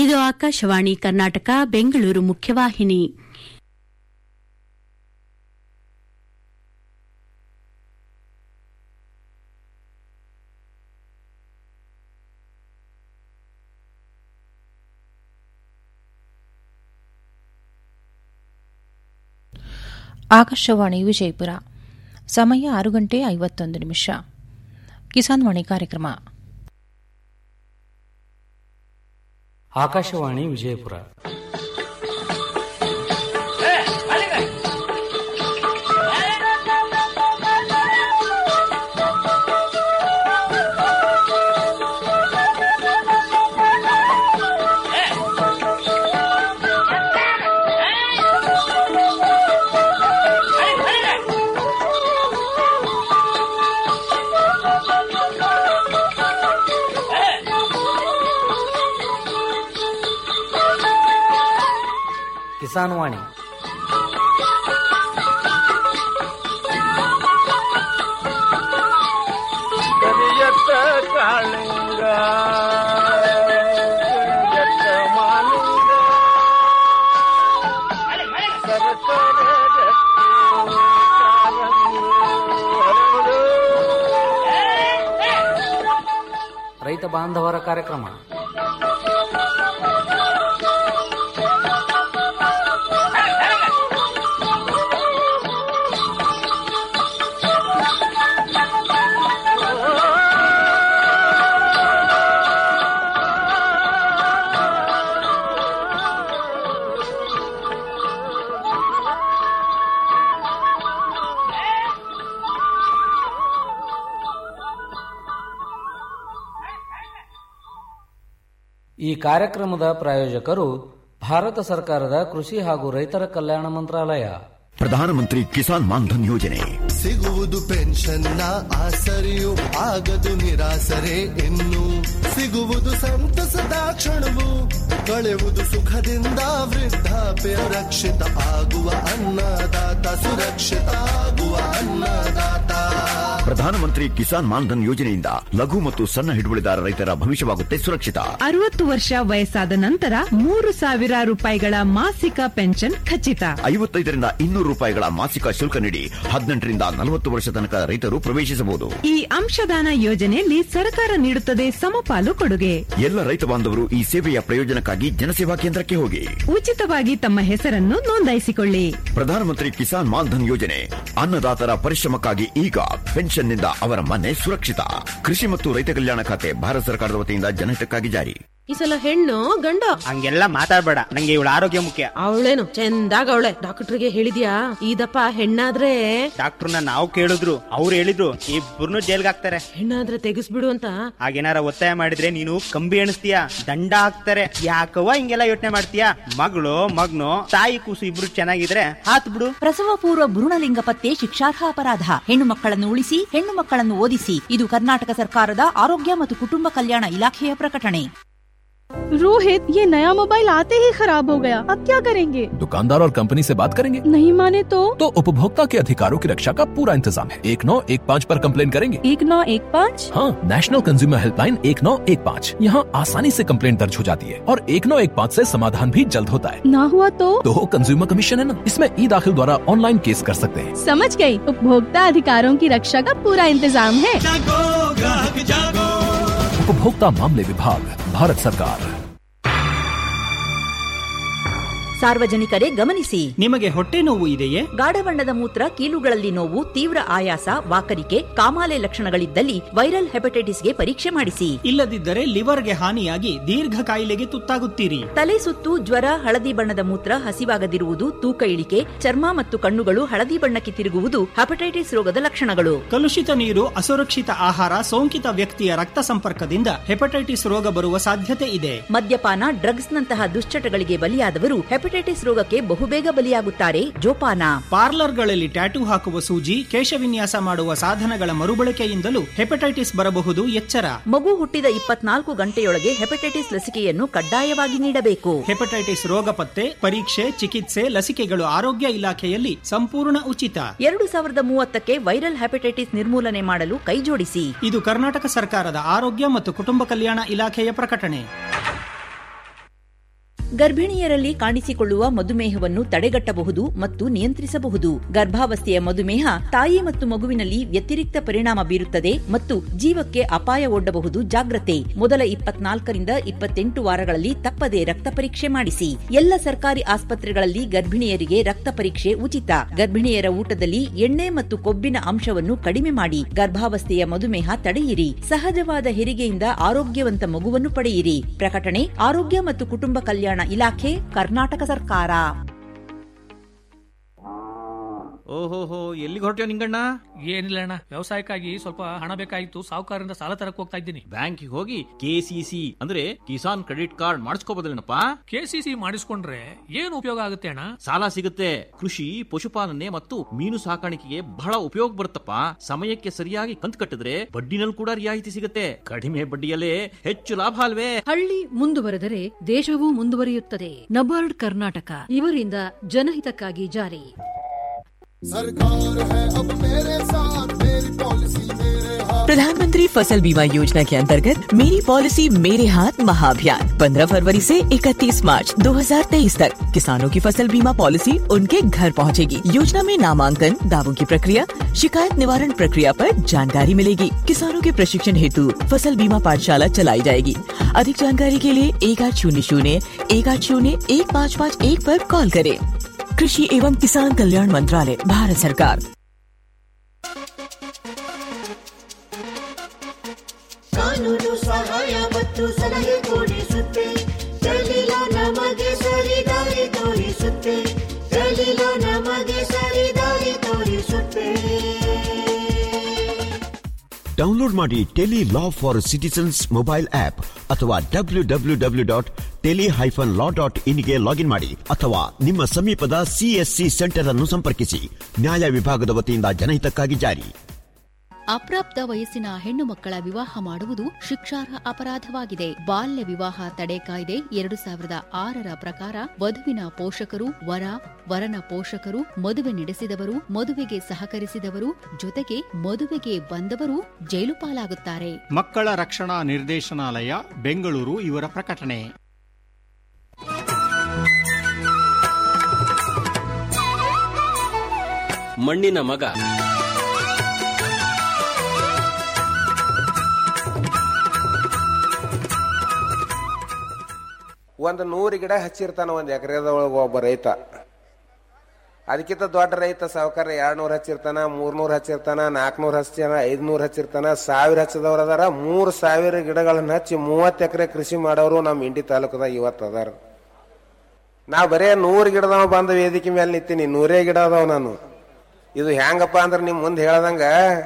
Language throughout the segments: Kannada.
ಇದು ಆಕಾಶವಾಣಿ ಕರ್ನಾಟಕ ಬೆಂಗಳೂರು ಮುಖ್ಯವಾಹಿನಿ ಆಕಾಶವಾಣಿ ವಿಜಯಪುರ ಸಮಯ ಆರು ಗಂಟೆ ಐವತ್ತೊಂದು ನಿಮಿಷ ಕಿಸಾನ್ ವಾಣಿ ಕಾರ್ಯಕ್ರಮ ಆಕಾಶವಾಣಿ ವಿಜಯಪುರ ಕಿಸಾನ್ ವಾಣಿ ಕರಿಯತ್ತ ಕಾಳಿಂಗ ಕರಿಯತ್ತ ಮಾಲಿಂಗ ಸರಸರ ರಕ್ತಿ ಕಾರಂಗಿ ಹರಡು. ರೈತ ಬಾಂಧವರ ಕಾರ್ಯಕ್ರಮ ಈ ಕಾರ್ಯಕ್ರಮದ ಪ್ರಾಯೋಜಕರು ಭಾರತ ಸರ್ಕಾರದ ಕೃಷಿ ಹಾಗೂ ರೈತರ ಕಲ್ಯಾಣ ಮಂತ್ರಾಲಯ ಪ್ರಧಾನಮಂತ್ರಿ ಕಿಸಾನ್ ಮಾನ್ಧನ್ ಯೋಜನೆ ಸಿಗುವುದು ಪೆನ್ಷನ್ನ ಆಸರೆಯು ಆಗದು ನಿರಾಸರೆ ಇನ್ನು ಸಿಗುವುದು ಸಂತಸದ ಕ್ಷಣವು ಕಳೆಯುವುದು ಸುಖದಿಂದ ವೃದ್ಧಾಪ್ಯ ರಕ್ಷಿತ ಆಗುವ ಅನ್ನದಾತ ಸುರಕ್ಷಿತ ಆಗುವ ಅನ್ನದಾತ ಪ್ರಧಾನಮಂತ್ರಿ ಕಿಸಾನ್ ಮಾನ್ಧನ್ ಯೋಜನೆಯಿಂದ ಲಘು ಮತ್ತು ಸಣ್ಣ ಹಿಡುವಳಿದಾರ ರೈತರ ಭವಿಷ್ಯವಾಗುತ್ತೆ ಸುರಕ್ಷಿತ ಅರವತ್ತು ವರ್ಷ ವಯಸ್ಸಾದ ನಂತರ ಮೂರು ಸಾವಿರ ರೂಪಾಯಿಗಳ ಮಾಸಿಕ ಪೆನ್ಷನ್ ಖಚಿತ ಐವತ್ತೈದರಿಂದ ಇನ್ನೂರು ರೂಪಾಯಿಗಳ ಮಾಸಿಕ ಶುಲ್ಕ ನೀಡಿ ಹದಿನೆಂಟರಿಂದ ನಲವತ್ತು ವರ್ಷ ತನಕ ರೈತರು ಪ್ರವೇಶಿಸಬಹುದು ಈ ಅಂಶದಾನ ಯೋಜನೆಯಲ್ಲಿ ಸರ್ಕಾರ ನೀಡುತ್ತದೆ ಸಮಪಾಲು ಕೊಡುಗೆ ಎಲ್ಲ ರೈತ ಬಾಂಧವರು ಈ ಸೇವೆಯ ಪ್ರಯೋಜನಕ್ಕಾಗಿ ಜನಸೇವಾ ಕೇಂದ್ರಕ್ಕೆ ಹೋಗಿ ಉಚಿತವಾಗಿ ತಮ್ಮ ಹೆಸರನ್ನು ನೋಂದಾಯಿಸಿಕೊಳ್ಳಿ ಪ್ರಧಾನಮಂತ್ರಿ ಕಿಸಾನ್ ಮಾನ್ಧನ್ ಯೋಜನೆ ಅನ್ನದಾತರ ಪರಿಶ್ರಮಕ್ಕಾಗಿ ಈಗ ಪೆನ್ಷನ್ನಿಂದ ಅವರ ಮನೆ ಸುರಕ್ಷಿತ ಕೃಷಿ ಮತ್ತು ರೈತ ಕಲ್ಯಾಣ ಖಾತೆ ಭಾರತ ಸರ್ಕಾರದ ವತಿಯಿಂದ ಜನಹಿತಕ್ಕಾಗಿ ಜಾರಿ ಈ ಸಲ ಹೆಣ್ಣು ಗಂಡ ಹಂಗೆಲ್ಲ ಮಾತಾಡ್ಬೇಡ ನಂಗೆ ಇವಳ ಆರೋಗ್ಯ ಮುಖ್ಯ ಅವಳೇನು ಚಂದಾಗ ಅವಳೆ ಡಾಕ್ಟರ್ಗೆ ಹೇಳಿದ್ಯಾ ಇದಪ್ಪ ಹೆಣ್ಣಾದ್ರೆ ಡಾಕ್ಟರ್ನ ನಾವು ಕೇಳಿದ್ರು ಅವ್ರು ಹೇಳಿದ್ರು ಇಬ್ಬರನ್ನು ಜೈಲ್ಗೆ ಹಾಕ್ತಾರೆ ಹೆಣ್ಣಾದ್ರೆ ತೆಗಿಸ್ಬಿಡು ಅಂತ ಹಾಗೇನಾರ ಒತ್ತಾಯ ಮಾಡಿದ್ರೆ ನೀನು ಕಂಬಿ ಎಣಿಸ್ತೀಯ ದಂಡ ಹಾಕ್ತಾರೆ ಯಾಕವ್ವ ಹಿಂಗೆಲ್ಲ ಯೋಚನೆ ಮಾಡ್ತೀಯ ಮಗಳು ಮಗ್ನು ತಾಯಿ ಕೂಸು ಇಬ್ರು ಚೆನ್ನಾಗಿದ್ರೆ ಹಾತ್ ಬಿಡು ಪ್ರಸವ ಪೂರ್ವ ಭ್ರೂಣಲಿಂಗ ಪತ್ತೆ ಶಿಕ್ಷಾರ್ಹ ಅಪರಾಧ ಹೆಣ್ಣು ಮಕ್ಕಳನ್ನು ಉಳಿಸಿ ಹೆಣ್ಣು ಮಕ್ಕಳನ್ನು ಓದಿಸಿ ಇದು ಕರ್ನಾಟಕ ಸರ್ಕಾರದ ಆರೋಗ್ಯ ಮತ್ತು ಕುಟುಂಬ ಕಲ್ಯಾಣ ಇಲಾಖೆಯ ಪ್ರಕಟಣೆ रोहित ये नया मोबाइल आते ही खराब हो गया अब क्या करेंगे दुकानदार और कंपनी से बात करेंगे नहीं माने तो तो उपभोक्ता के अधिकारों की रक्षा का पूरा इंतजाम है एक नौ एक पाँच आरोप कम्प्लेन करेंगे एक नौ एक पाँच हाँ नेशनल कंज्यूमर हेल्पलाइन एक नौ एक पाँच यहाँ आसानी से कम्प्लेन दर्ज हो जाती है और एक नौ एक पाँच ऐसी समाधान भी जल्द होता है ना हुआ तो तो कंज्यूमर कमीशन है ना इसमें ई दाखिल द्वारा ऑनलाइन केस कर सकते हैं समझ गई उपभोक्ता अधिकारों की रक्षा का पूरा इंतजाम है उपभोक्ता मामले विभाग भारत सरकार ಸಾರ್ವಜನಿಕರೇ ಗಮನಿಸಿ ನಿಮಗೆ ಹೊಟ್ಟೆ ನೋವು ಇದೆಯೇ ಗಾಢ ಬಣ್ಣದ ಮೂತ್ರ ಕೀಲುಗಳಲ್ಲಿ ನೋವು ತೀವ್ರ ಆಯಾಸ ವಾಕರಿಕೆ ಕಾಮಾಲೆ ಲಕ್ಷಣಗಳಿದ್ದಲ್ಲಿ ವೈರಲ್ ಹೆಪಟೈಟಿಸ್ಗೆ ಪರೀಕ್ಷೆ ಮಾಡಿಸಿ ಇಲ್ಲದಿದ್ದರೆ ಲಿವರ್ಗೆ ಹಾನಿಯಾಗಿ ದೀರ್ಘ ಕಾಯಿಲೆಗೆ ತುತ್ತಾಗುತ್ತೀರಿ ತಲೆ ಸುತ್ತು ಜ್ವರ ಹಳದಿ ಬಣ್ಣದ ಮೂತ್ರ ಹಸಿವಾಗದಿರುವುದು ತೂಕ ಇಳಿಕೆ ಚರ್ಮ ಮತ್ತು ಕಣ್ಣುಗಳು ಹಳದಿ ಬಣ್ಣಕ್ಕೆ ತಿರುಗುವುದು ಹೆಪಟೈಟಿಸ್ ರೋಗದ ಲಕ್ಷಣಗಳು ಕಲುಷಿತ ನೀರು ಅಸುರಕ್ಷಿತ ಆಹಾರ ಸೋಂಕಿತ ವ್ಯಕ್ತಿಯ ರಕ್ತ ಸಂಪರ್ಕದಿಂದ ಹೆಪಟೈಟಿಸ್ ರೋಗ ಬರುವ ಸಾಧ್ಯತೆ ಇದೆ ಮದ್ಯಪಾನ ಡ್ರಗ್ಸ್ನಂತಹ ದುಶ್ಚಟಗಳಿಗೆ ಬಲಿಯಾದವರು ಹೆಪಟೈಟಿಸ್ ರೋಗಕ್ಕೆ ಬಹುಬೇಗ ಬಲಿಯಾಗುತ್ತಾರೆ ಜೋಪಾನ ಪಾರ್ಲರ್ಗಳಲ್ಲಿ ಟ್ಯಾಟೂ ಹಾಕುವ ಸೂಜಿ ಕೇಶವಿನ್ಯಾಸ ಮಾಡುವ ಸಾಧನಗಳ ಮರುಬಳಕೆಯಿಂದಲೂ ಹೆಪಟೈಟಿಸ್ ಬರಬಹುದು ಎಚ್ಚರ ಮಗು ಹುಟ್ಟಿದ ಇಪ್ಪತ್ನಾಲ್ಕು ಗಂಟೆಯೊಳಗೆ ಹೆಪಟೈಟಿಸ್ ಲಸಿಕೆಯನ್ನು ಕಡ್ಡಾಯವಾಗಿ ನೀಡಬೇಕು ಹೆಪಟೈಟಿಸ್ ರೋಗ ಪತ್ತೆ ಪರೀಕ್ಷೆ ಚಿಕಿತ್ಸೆ ಲಸಿಕೆಗಳು ಆರೋಗ್ಯ ಇಲಾಖೆಯಲ್ಲಿ ಸಂಪೂರ್ಣ ಉಚಿತ ಎರಡು ಸಾವಿರದ ಮೂವತ್ತಕ್ಕೆ ವೈರಲ್ ಹೆಪಟೈಟಿಸ್ ನಿರ್ಮೂಲನೆ ಮಾಡಲು ಕೈಜೋಡಿಸಿ ಇದು ಕರ್ನಾಟಕ ಸರ್ಕಾರದ ಆರೋಗ್ಯ ಮತ್ತು ಕುಟುಂಬ ಕಲ್ಯಾಣ ಇಲಾಖೆಯ ಪ್ರಕಟಣೆ ಗರ್ಭಿಣಿಯರಲ್ಲಿ ಕಾಣಿಸಿಕೊಳ್ಳುವ ಮಧುಮೇಹವನ್ನು ತಡೆಗಟ್ಟಬಹುದು ಮತ್ತು ನಿಯಂತ್ರಿಸಬಹುದು ಗರ್ಭಾವಸ್ಥೆಯ ಮಧುಮೇಹ ತಾಯಿ ಮತ್ತು ಮಗುವಿನಲ್ಲಿ ವ್ಯತಿರಿಕ್ತ ಪರಿಣಾಮ ಬೀರುತ್ತದೆ ಮತ್ತು ಜೀವಕ್ಕೆ ಅಪಾಯ ಒಡ್ಡಬಹುದು ಜಾಗ್ರತೆ ಮೊದಲ ಇಪ್ಪತ್ನಾಲ್ಕರಿಂದ ಇಪ್ಪತ್ತೆಂಟು ವಾರಗಳಲ್ಲಿ ತಪ್ಪದೆ ರಕ್ತ ಪರೀಕ್ಷೆ ಮಾಡಿಸಿ ಎಲ್ಲ ಸರ್ಕಾರಿ ಆಸ್ಪತ್ರೆಗಳಲ್ಲಿ ಗರ್ಭಿಣಿಯರಿಗೆ ರಕ್ತ ಪರೀಕ್ಷೆ ಉಚಿತ ಗರ್ಭಿಣಿಯರ ಊಟದಲ್ಲಿ ಎಣ್ಣೆ ಮತ್ತು ಕೊಬ್ಬಿನ ಅಂಶವನ್ನು ಕಡಿಮೆ ಮಾಡಿ ಗರ್ಭಾವಸ್ಥೆಯ ಮಧುಮೇಹ ತಡೆಯಿರಿ ಸಹಜವಾದ ಹೆರಿಗೆಯಿಂದ ಆರೋಗ್ಯವಂತ ಮಗುವನ್ನು ಪಡೆಯಿರಿ ಪ್ರಕಟಣೆ ಆರೋಗ್ಯ ಮತ್ತು ಕುಟುಂಬ ಕಲ್ಯಾಣ ಇಲಾಖೆ ಕರ್ನಾಟಕ ಸರ್ಕಾರ ಓಹೋಹೋ ಎಲ್ಲಿಗೆ ಹೊರಟ್ಯೋ ನಿಂಗಣ್ಣ ಏನಿಲ್ಲ ಅಣ್ಣ ವ್ಯವಸಾಯಕ್ಕಾಗಿ ಸ್ವಲ್ಪ ಹಣ ಬೇಕಾಗಿತ್ತು ಸಾಹುಕಾರರಿಂದ ಸಾಲ ತರಕ್ ಹೋಗ್ತಾ ಇದ್ದೀನಿ ಬ್ಯಾಂಕಿಗೆ ಹೋಗಿ ಕೆಸಿಸಿ ಅಂದ್ರೆ ಕಿಸಾನ್ ಕ್ರೆಡಿಟ್ ಕಾರ್ಡ್ ಮಾಡಿಸ್ಕೋಬೋದಲ್ಲೇನಪ್ಪ ಕೆಸಿಸಿ ಮಾಡಿಸ್ಕೊಂಡ್ರೆ ಏನು ಉಪಯೋಗ ಆಗುತ್ತೆ ಅಣ್ಣ ಸಾಲ ಸಿಗುತ್ತೆ ಕೃಷಿ ಪಶುಪಾಲನೆ ಮತ್ತು ಮೀನು ಸಾಕಾಣಿಕೆಗೆ ಬಹಳ ಉಪಯೋಗ ಬರುತ್ತಪ್ಪ ಸಮಯಕ್ಕೆ ಸರಿಯಾಗಿ ಕಂತು ಕಟ್ಟಿದ್ರೆ ಬಡ್ಡಿನಲ್ಲಿ ಕೂಡ ರಿಯಾಯಿತಿ ಸಿಗುತ್ತೆ ಕಡಿಮೆ ಬಡ್ಡಿಯಲ್ಲೇ ಹೆಚ್ಚು ಲಾಭ ಅಲ್ವೇ ಹಳ್ಳಿ ಮುಂದುವರೆದರೆ ದೇಶವೂ ಮುಂದುವರಿಯುತ್ತದೆ ನಬಾರ್ಡ್ ಕರ್ನಾಟಕ ಇವರಿಂದ ಜನಹಿತಕ್ಕಾಗಿ ಜಾರಿ सरकार है अब मेरे साथ मेरी पॉलिसी मेरे हाथ प्रधानमंत्री फसल बीमा योजना के अंतर्गत मेरी पॉलिसी मेरे हाथ महाअभियान 15 फरवरी से 31 मार्च 2023 तक किसानों की फसल बीमा पॉलिसी उनके घर पहुंचेगी। योजना में नामांकन दावों की प्रक्रिया शिकायत निवारण प्रक्रिया पर जानकारी मिलेगी किसानों के प्रशिक्षण हेतु फसल बीमा पाठशाला चलाई जाएगी अधिक जानकारी के लिए एक आठ शून्य शून्य एक आठ शून्य एक पाँच पाँच एक पर कॉल करें कृषि एवं किसान कल्याण मंत्रालय भारत सरकार ಕಾನೂನು ಸಹಾಯ ಮತ್ತು ಸಲಹೆ ಕೊಡಿಸುತ್ತೆ ದಲಿಲ ನಮಗೆ ಸರಿ ದಾರಿ ತೋರಿಸುತ್ತೆ ದಲಿಲ ನಮಗೆ ಸರಿ ದಾರಿ ತೋರಿಸುತ್ತೆ ಡೌನ್ಲೋಡ್ ಮಾಡಿ tele law for citizens mobile app ಅಥವಾ W W W dot tele hyphen law dot ಇನ್ಗೆ ಲಾಗಿನ್ ಮಾಡಿ ಅಥವಾ ನಿಮ್ಮ ಸಮೀಪದ ಸಿಎಸ್ಸಿ ಸೆಂಟರ್ ಅನ್ನು ಸಂಪರ್ಕಿಸಿ ನ್ಯಾಯ ವಿಭಾಗದ ವತಿಯಿಂದ ಜನಹಿತಕ್ಕಾಗಿ ಜಾರಿ ಅಪ್ರಾಪ್ತ ವಯಸ್ಸಿನ ಹೆಣ್ಣು ಮಕ್ಕಳ ವಿವಾಹ ಮಾಡುವುದು ಶಿಕ್ಷಾರ್ಹ ಅಪರಾಧವಾಗಿದೆ ಬಾಲ್ಯ ವಿವಾಹ ತಡೆ ಕಾಯ್ದೆ ಎರಡು ಸಾವಿರದ ಆರರ ಪ್ರಕಾರ ವಧುವಿನ ಪೋಷಕರು ವರ ವರನ ಪೋಷಕರು ಮದುವೆ ನಡೆಸಿದವರು ಮದುವೆಗೆ ಸಹಕರಿಸಿದವರು ಜೊತೆಗೆ ಮದುವೆಗೆ ಬಂದವರು ಜೈಲು ಪಾಲಾಗುತ್ತಾರೆ ಮಕ್ಕಳ ರಕ್ಷಣಾ ನಿರ್ದೇಶನಾಲಯ ಬೆಂಗಳೂರು ಇವರ ಪ್ರಕಟಣೆ ಮಣ್ಣಿನ ಮಗ ಒಂದು ನೂರು ಗಿಡ ಹಚ್ಚಿರ್ತಾನ ಒಂದು ಎಕರೆದೊಳಗೆ ಒಬ್ಬ ರೈತ ಅದಕ್ಕಿಂತ ದೊಡ್ಡ ರೈತ ಸಾವುಕಾರ ಎರಡ್ ನೂರ್ ಹಚ್ಚಿರ್ತಾನ ಮೂರ್ನೂರ್ ಹಚ್ಚಿರ್ತಾನ ನಾಲ್ಕನೂರ್ ಹಚ್ಚಿರ್ತಾನ ಐದ್ನೂರ್ ಹಚ್ಚಿರ್ತಾನ ಸಾವಿರ ಹಚ್ಚದವ್ರ ಅದಾರ ಮೂರ್ ಸಾವಿರ ಗಿಡಗಳನ್ನ ಹಚ್ಚಿ ಮೂವತ್ತು ಎಕರೆ ಕೃಷಿ ಮಾಡೋರು ನಮ್ಮ ಇಂಡಿ ತಾಲೂಕದಾಗ ಇವತ್ತು ಅದಾರ ನಾ ಬರೇ ನೂರು ಗಿಡದವ ಬಂದ ವೇದಿಕೆ ಮೇಲೆ ನಿಂತೀನಿ ನೂರೇ ಗಿಡ ಅದಾವ ನಾನು ಇದು ಹೆಂಗಪ್ಪ ಅಂದ್ರೆ ನಿಮ್ ಮುಂದೆ ಹೇಳ್ದಂಗ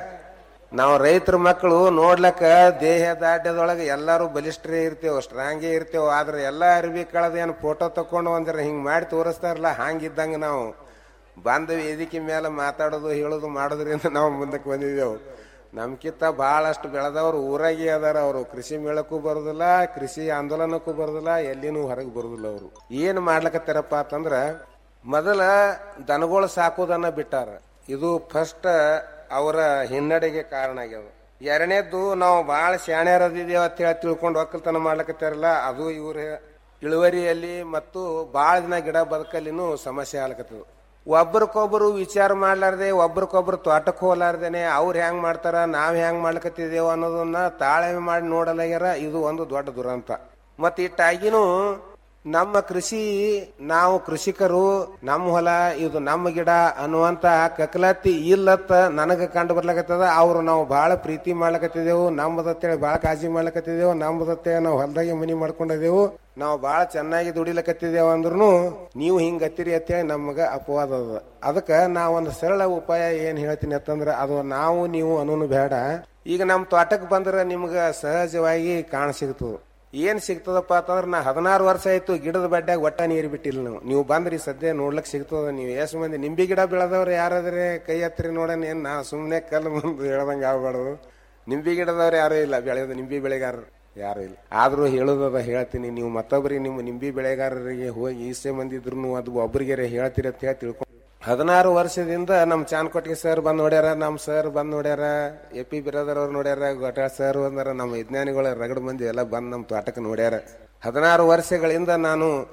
ನಾವು ರೈತರ ಮಕ್ಕಳು ನೋಡ್ಲಕ್ಕ ದೇಹ ದಾಡ್ಯದೊಳಗೆ ಎಲ್ಲಾರು ಬಲಿಷ್ಠರೇ ಇರ್ತೇವ ಸ್ಟ್ರಾಂಗೇ ಇರ್ತೇವ ಆದ್ರೆ ಎಲ್ಲಾ ಅರ್ಬಿ ಕಳೆದ ಏನು ಫೋಟೋ ತಕೊಂಡು ಒಂದ್ರ ಹಿಂಗ್ ಮಾಡಿ ತೋರಿಸ್ತಾರಲ್ಲ ಹಂಗಿದ್ದಂಗ ನಾವು ಬಂದ ವೇದಿಕೆ ಮೇಲೆ ಮಾತಾಡೋದು ಹೇಳೋದು ಮಾಡೋದ್ರಿಂದ ನಾವು ಮುಂದಕ್ಕೆ ಬಂದಿದ್ದೇವು ನಮ್ಕಿಂತ ಬಹಳಷ್ಟು ಬೆಳೆದವ್ರು ಊರಾಗೆ ಅದಾರ ಅವರು ಕೃಷಿ ಮೇಳಕ್ಕೂ ಬರೋದಿಲ್ಲ ಕೃಷಿ ಆಂದೋಲನಕ್ಕೂ ಬರೋದಿಲ್ಲ ಎಲ್ಲಿನೂ ಹೊರಗೆ ಬರೋದಿಲ್ಲ ಅವರು ಏನ್ ಮಾಡ್ಲಕತ್ತಾರಪ್ಪ ಅಂತಂದ್ರ ಮೊದಲ ದನಗಳು ಸಾಕೋದನ್ನ ಬಿಟ್ಟಾರ ಇದು ಫಸ್ಟ್ ಅವರ ಹಿನ್ನಡೆಗೆ ಕಾರಣ ಆಗ್ಯದ ಎರಡನೇದ್ದು ನಾವು ಬಹಳ ಶಾಣ್ಯರದಿದ್ದೇವೆ ಅಂತ ಹೇಳಿ ತಿಳ್ಕೊಂಡು ಒಕ್ಕಲ್ತನ ಮಾಡ್ಲಕತ್ತಾರಲ್ಲ ಅದು ಇವ್ರ ಇಳುವರಿಯಲ್ಲಿ ಮತ್ತು ಬಹಳ ದಿನ ಗಿಡ ಬದುಕಲ್ಲಿನೂ ಸಮಸ್ಯೆ ಆಗ್ಲಕತ್ತದ ಒಬ್ರಿಗೊಬ್ರು ವಿಚಾರ ಮಾಡ್ಲಾರ್ದೆ ಒಬ್ರಿಗೊಬ್ರು ತೋಟಕ್ಕೆ ಹೋಲಾರ್ದೇನೆ ಅವ್ರು ಹೆಂಗ್ ಮಾಡ್ತಾರ ನಾವ್ ಹೆಂಗ್ ಮಾಡ್ಲಕತ್ತಿದೇವ ಅನ್ನೋದನ್ನ ತಾಳ್ಮೆ ಮಾಡಿ ನೋಡಲಾಗ್ಯಾರ ಇದು ಒಂದು ದೊಡ್ಡ ದುರಂತ ಮತ್ ಇಟ್ಟಾಗಿನೂ ನಮ್ಮ ಕೃಷಿ ನಾವು ಕೃಷಿಕರು ನಮ್ಮ ಹೊಲ ಇದು ನಮ್ಮ ಗಿಡ ಅನ್ನುವಂತ ಕಕಲತ್ತಿ ಇಲ್ಲತ್ತ ನನಗ ಕಂಡು ಬರ್ಲಕತ್ತದ ಅವ್ರು ನಾವು ಬಹಳ ಪ್ರೀತಿ ಮಾಡ್ಲಕತ್ತಿದೆವು ನಮ್ಮದತ್ತೇಳಿ ಬಹಳ ಕಾಳಜಿ ಮಾಡ್ಲಕತ್ತಿದೆವು ನಮ್ಮದತ್ತೇಳಿ ನಾವು ಹೊಲದಾಗೆ ಮನಿ ಮಾಡ್ಕೊಂಡಿದೆವು ನಾವು ಬಹಳ ಚೆನ್ನಾಗಿ ದುಡಿಲಕತ್ತಿದ್ದೇವ ಅಂದ್ರೂ ನೀವು ಹಿಂಗ ಹತ್ತಿರಿ ಅಂತೇಳಿ ನಮಗ ಅಪವಾದ ಅದ ಅದಕ್ಕ ನಾ ಒಂದು ಸರಳ ಉಪಾಯ ಏನ್ ಹೇಳ್ತೀನಿ ಅಂತಂದ್ರ ಅದು ನಾವು ನೀವು ಅನ್ನೋನು ಬೇಡ ಈಗ ನಮ್ ತೋಟಕ್ಕೆ ಬಂದ್ರ ನಿಮ್ಗ ಸಹಜವಾಗಿ ಕಾಣ ಸಿಗ್ತದ ಏನ್ ಸಿಗ್ತದಪ್ಪ ಅಂತಂದ್ರ ನಾ ಹದಿನಾರು ವರ್ಷ ಆಯ್ತು ಗಿಡದ ಬಡ್ಡ್ಯಾಗ ಒಟ್ಟ ನೀರು ಬಿಟ್ಟಿಲ್ಲ ನಾವು ನೀವು ಬಂದ್ರಿ ಸದ್ಯ ನೋಡ್ಲಕ್ ಸಿಗ್ತದ ನೀವು ಎಷ್ಟು ಮಂದಿ ನಿಂಬಿ ಗಿಡ ಬೆಳೆದವ್ರು ಯಾರಾದ್ರೆ ಕೈ ಹತ್ತಿರಿ ನೋಡೋಣ ಏನ್ ನಾ ಸುಮ್ನೆ ಕಲ್ಲು ಮುಂದೆ ಹೇಳ್ದಂಗ ಆಗ್ಬಾರ್ದು ನಿಂಬಿ ಗಿಡದವ್ರು ಯಾರು ಇಲ್ಲ ಬೆಳೆಯೋದು ನಿಂಬಿ ಬೆಳೆಗಾರರು ಯಾರು ಇಲ್ಲ ಆದ್ರೂ ಹೇಳೋದದ ಹೇಳ್ತೀನಿ ನೀವು ಮತ್ತೊಬ್ಬರಿಗೆ ನಿಮ್ಮ ನಿಂಬಿ ಬೆಳೆಗಾರರಿಗೆ ಹೋಗಿ ಈಸೆ ಮಂದಿ ಇದ್ರು ಅದು ಒಬ್ರಿಗೆ ಹೇಳ್ತೀರಿ ಅಂತ ಹೇಳಿ ತಿಳ್ಕೊಂಡು ಹದಿನಾರು ವರ್ಷದಿಂದ ನಮ್ ಚಾನ್ಕೋಟಿಗೆ ಸರ್ ಬಂದ್ ನೋಡ್ಯಾರ ನಮ್ ಸರ್ ಬಂದ್ ನೋಡ್ಯಾರ ಎ ಪಿ ಬಿರಾದರ್ ಅವ್ರು ನೋಡ್ಯಾರ ಗೊಟ್ಟ ಸರ್ ಬಂದಾರ ನಮ್ಮ ವಿಜ್ಞಾನಿಗಳ ರಗಡ ಮಂದಿ ಎಲ್ಲ ಬಂದ್ ನಮ್ ತೋಟಕ್ಕೆ ನೋಡ್ಯಾರ ಹದಿನಾರು ವರ್ಷಗಳಿಂದ ನಾನು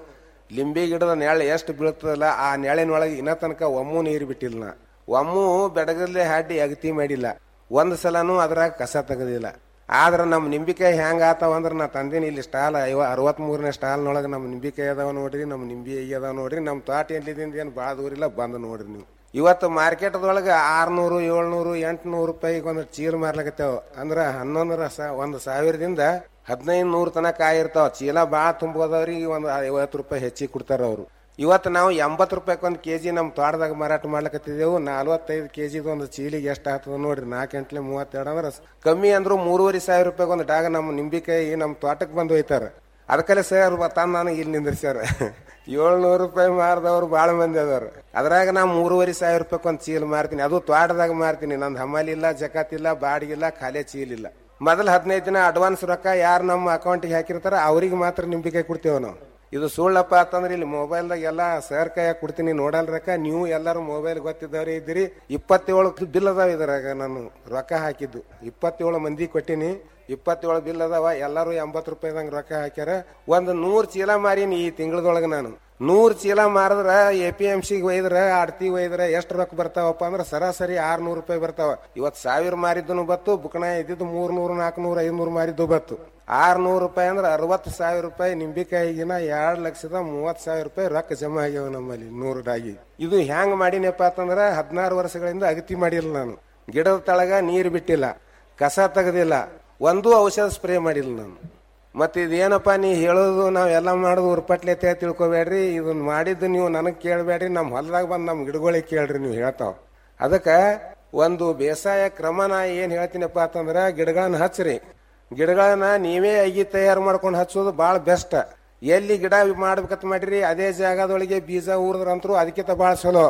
ಲಿಂಬೆ ಗಿಡದ ನೆಳ ಎಷ್ಟು ಬೀಳ್ತದಲ್ಲ ಆ ನೆಳಿನೊಳಗೆ ಇನ್ನ ತನಕ ಒಮ್ಮು ನೀರು ಬಿಟ್ಟಿಲ್ಲ ನಾ ಒಮ್ಮು ಬೆಡಗಲ್ಲೇ ಹಾಡಿ ಅಗತಿ ಮಾಡಿಲ್ಲ ಒಂದ್ ಸಲನೂ ಅದ್ರಾಗ ಕಸ ತೆಗದಿಲ್ಲ ಆದ್ರ ನಮ್ ನಿಂಬಿಕಾಯಿ ಹೆಂಗ್ ಆತಾವ ಅಂದ್ರ ನಾ ತಂದಿನಿ ಇಲ್ಲಿ ಸ್ಟಾಲ್ ಐವ ಅರವತ್ ಮೂರನೇ ಸ್ಟಾಲ್ನೊಳಗೆ ನಮ್ ನಿಂಬಿಕಾಯಿ ಅದಾವ ನೋಡ್ರಿ ನಮ್ ನಿಂಬಿ ಅದಾವ ನೋಡ್ರಿ ನಮ್ ತೋಟ ಎಲ್ಲಿದಿಂದ ಏನ್ ಭಾಳ ದೂರಿಲ್ಲ ಬಂದ್ ನೋಡ್ರಿ ನೀವು ಇವತ್ತು ಮಾರ್ಕೆಟ್ದೊಳಗೆ ಆರ್ನೂರು ಏಳ್ನೂರು ಎಂಟ್ನೂರು ರೂಪಾಯಿಗೆ ಒಂದು ಚೀಲ ಮಾರ್ಲಕತ್ತೇವ ಅಂದ್ರ ಹನ್ನೊಂದರ ಸ ಒಂದು ಸಾವಿರದಿಂದ ಹದಿನೈದು ನೂರು ತನಕ ಕಾಯಿ ಇರ್ತಾವ ಚೀಲ ಭಾಳ ತುಂಬೋದವ್ರಿಗೆ ಒಂದು ಐವತ್ತು ರೂಪಾಯಿ ಹೆಚ್ಚಿಗೆ ಕೊಡ್ತಾರ ಅವರು ಇವತ್ತು ನಾವು ಎಂಬತ್ತು ರೂಪಾಯಿಗೆ ಒಂದು ಕೆಜಿ ನಮ್ಮ ತೋಟದಾಗ ಮಾರಾಟ ಮಾಡ್ಲಕತ್ತಿದ್ದೆವು ನಲ್ವತ್ತೈದು ಕೆಜಿ ಒಂದು ಚೀಲಿಗೆ ಎಷ್ಟು ಆಗ್ತದ ನೋಡ್ರಿ ನಾಲ್ಕು ಗಂಟ್ಲೆ ಮೂವತ್ತೆರಡು ಅಂದ್ರೆ ಕಮ್ಮಿ ಅಂದ್ರು ಮೂರುವರೆ ಸಾವಿರ ರೂಪಾಯಿಗೆ ಒಂದು ಡಾಗ ನಮ್ಮ ನಿಂಬಿಕಾಯಿ ನಮ್ಮ ತೋಟಕ್ಕೆ ಬಂದು ಒಯ್ತಾರ ಅದಕ್ಕಲ್ಲೇ ಸರ್ ತಂದು ನನಗೆ ಇಲ್ಲಿ ನಿಂದ್ರಿಸ್ಯಾರ ಏಳ್ನೂರು ರೂಪಾಯಿ ಮಾರಿದವ್ರು ಭಾಳ ಮಂದಿ ಅದಾರ ಅದ್ರಾಗ ನಾ ಮೂರುವರೆ ಸಾವಿರ ರೂಪಾಯಿ ಒಂದು ಚೀಲ ಮಾರ್ತೀನಿ ಅದು ತೋಟದಾಗ ಮಾರ್ತೀನಿ ನಂದು ಹಮಾಲಿ ಇಲ್ಲ ಜಕಾತ್ ಇಲ್ಲ ಬಾಡಿಗಿಲ್ಲ ಖಾಲಿ ಚೀಲ ಇಲ್ಲ ಮೊದಲು ಹದಿನೈದು ದಿನ ಅಡ್ವಾನ್ಸ್ ರೊಕ್ಕ ಯಾರು ನಮ್ಮ ಅಕೌಂಟಿಗೆ ಹಾಕಿರ್ತಾರ ಅವ್ರಿಗೆ ಮಾತ್ರ ನಿಂಬಿಕಾಯಿ ಕೊಡ್ತೇವೆ ನಾವು ಇದು ಸುಳ್ಳಪ್ಪ ಅಂತಂದ್ರೆ ಇಲ್ಲಿ ಮೊಬೈಲ್ದಾಗ ಎಲ್ಲ ಸರ್ ಕೈಯಾಗ ಕೊಡ್ತೀನಿ ನೋಡಲ್ರಕ್ಕ ನೀವು ಎಲ್ಲರೂ ಮೊಬೈಲ್ ಗೊತ್ತಿದ್ದವ್ರೆ ಇದ್ದೀರಿ ಇಪ್ಪತ್ತೇಳು ಬಿಲ್ ಅದಾವ ಇದ್ರಾಗ ನಾನು ರೊಕ್ಕ ಹಾಕಿದ್ದು ಇಪ್ಪತ್ತೇಳು ಮಂದಿ ಕೊಟ್ಟಿನಿ ಇಪ್ಪತ್ತೇಳು ಬಿಲ್ ಅದಾವ ಎಲ್ಲರೂ ಎಂಬತ್ತು ರೂಪಾಯಿದಂಗ ರೊಕ್ಕ ಹಾಕ್ಯಾರ ಒಂದು ನೂರ್ ಚೀಲ ಮಾರೀನಿ ಈ ತಿಂಗಳದೊಳಗೆ ನಾನು ನೂರ್ ಚೀಲ ಮಾರಿದ್ರ ಎ ಪಿ ಎಂ ಸಿಗೆ ಒಯ್ದ್ರ ಆಡ್ತಿ ಒಯ್ದ್ರ ಎಷ್ಟು ರೊಕ್ಕ ಬರ್ತಾವಪ್ಪ ಅಂದ್ರೆ ಸರಾಸರಿ ಆರ್ನೂರು ರೂಪಾಯಿ ಬರ್ತಾವ ಇವತ್ ಸಾವಿರ ಮಾರಿದ್ದನು ಬತ್ತು ಬುಕ್ನ ಇದ್ದಿದ್ದು ಮೂರ್ನೂರು ನಾಲ್ಕನೂರು ಐದ್ನೂರು ಮಾರಿದ್ದು ಬತ್ತು ಆರ್ನೂರು ರೂಪಾಯಿ ಅಂದ್ರೆ ಅರವತ್ತು ಸಾವಿರ ರೂಪಾಯಿ ನಿಂಬಿಕಾಯಿಗಿನ ಎರಡ್ ಲಕ್ಷದ ಮೂವತ್ ಸಾವಿರ ರೂಪಾಯಿ ರೊಕ್ಕ ಜಮಾ ಆಗ್ಯಾವ ನಮ್ಮಲ್ಲಿ ನೂರು ಡಾಗಿ ಇದು ಹ್ಯಾಂಗ್ ಮಾಡಿನಪ್ಪ ಅಂತಂದ್ರ ಹದಿನಾರು ವರ್ಷಗಳಿಂದ ಅಗತಿ ಮಾಡಿಲ್ಲ ನಾನು ಗಿಡದ ತಳಗ ನೀರು ಬಿಟ್ಟಿಲ್ಲ ಕಸ ತೆಗೆದಿಲ್ಲ ಒಂದೂ ಔಷಧ ಸ್ಪ್ರೇ ಮಾಡಿಲ್ಲ ನಾನು ಮತ್ತೆ ಇದೇನಪ್ಪ ನೀ ಹೇಳೋದು ನಾವ್ ಎಲ್ಲ ಮಾಡೋದು ಉರ್ಪಟ್ಲೆ ಅಂತ ತಿಳ್ಕೊಬೇಡ್ರಿ ಇದನ್ನ ಮಾಡಿದ್ದು ನೀವು ನನಗ್ ಕೇಳಬೇಡ್ರಿ ನಮ್ಮ ಹೊಲದಾಗ ಬಂದು ನಮ್ಮ ಗಿಡಗಳಿಗೆ ಕೇಳ್ರಿ ನೀವು ಹೇಳ್ತಾವ ಅದಕ್ಕ ಒಂದು ಬೇಸಾಯ ಕ್ರಮ ನಾ ಏನ್ ಹೇಳ್ತೀನಪ್ಪ ಅಂತಂದ್ರ ಗಿಡಗಳನ್ನ ಹಚ್ಚ್ರಿ ಗಿಡಗಳನ್ನ ನೀವೇ ಅಗಿ ತಯಾರು ಮಾಡ್ಕೊಂಡು ಹಚ್ಚೋದು ಭಾಳ ಬೆಸ್ಟ್ ಎಲ್ಲಿ ಗಿಡ ಮಾಡ್ಬೇಕಂತ ಮಾಡಿರಿ ಅದೇ ಜಾಗದೊಳಗೆ ಬೀಜ ಊರದ್ರಂತರೂ ಅದಕ್ಕಿಂತ ಭಾಳ ಚಲೋ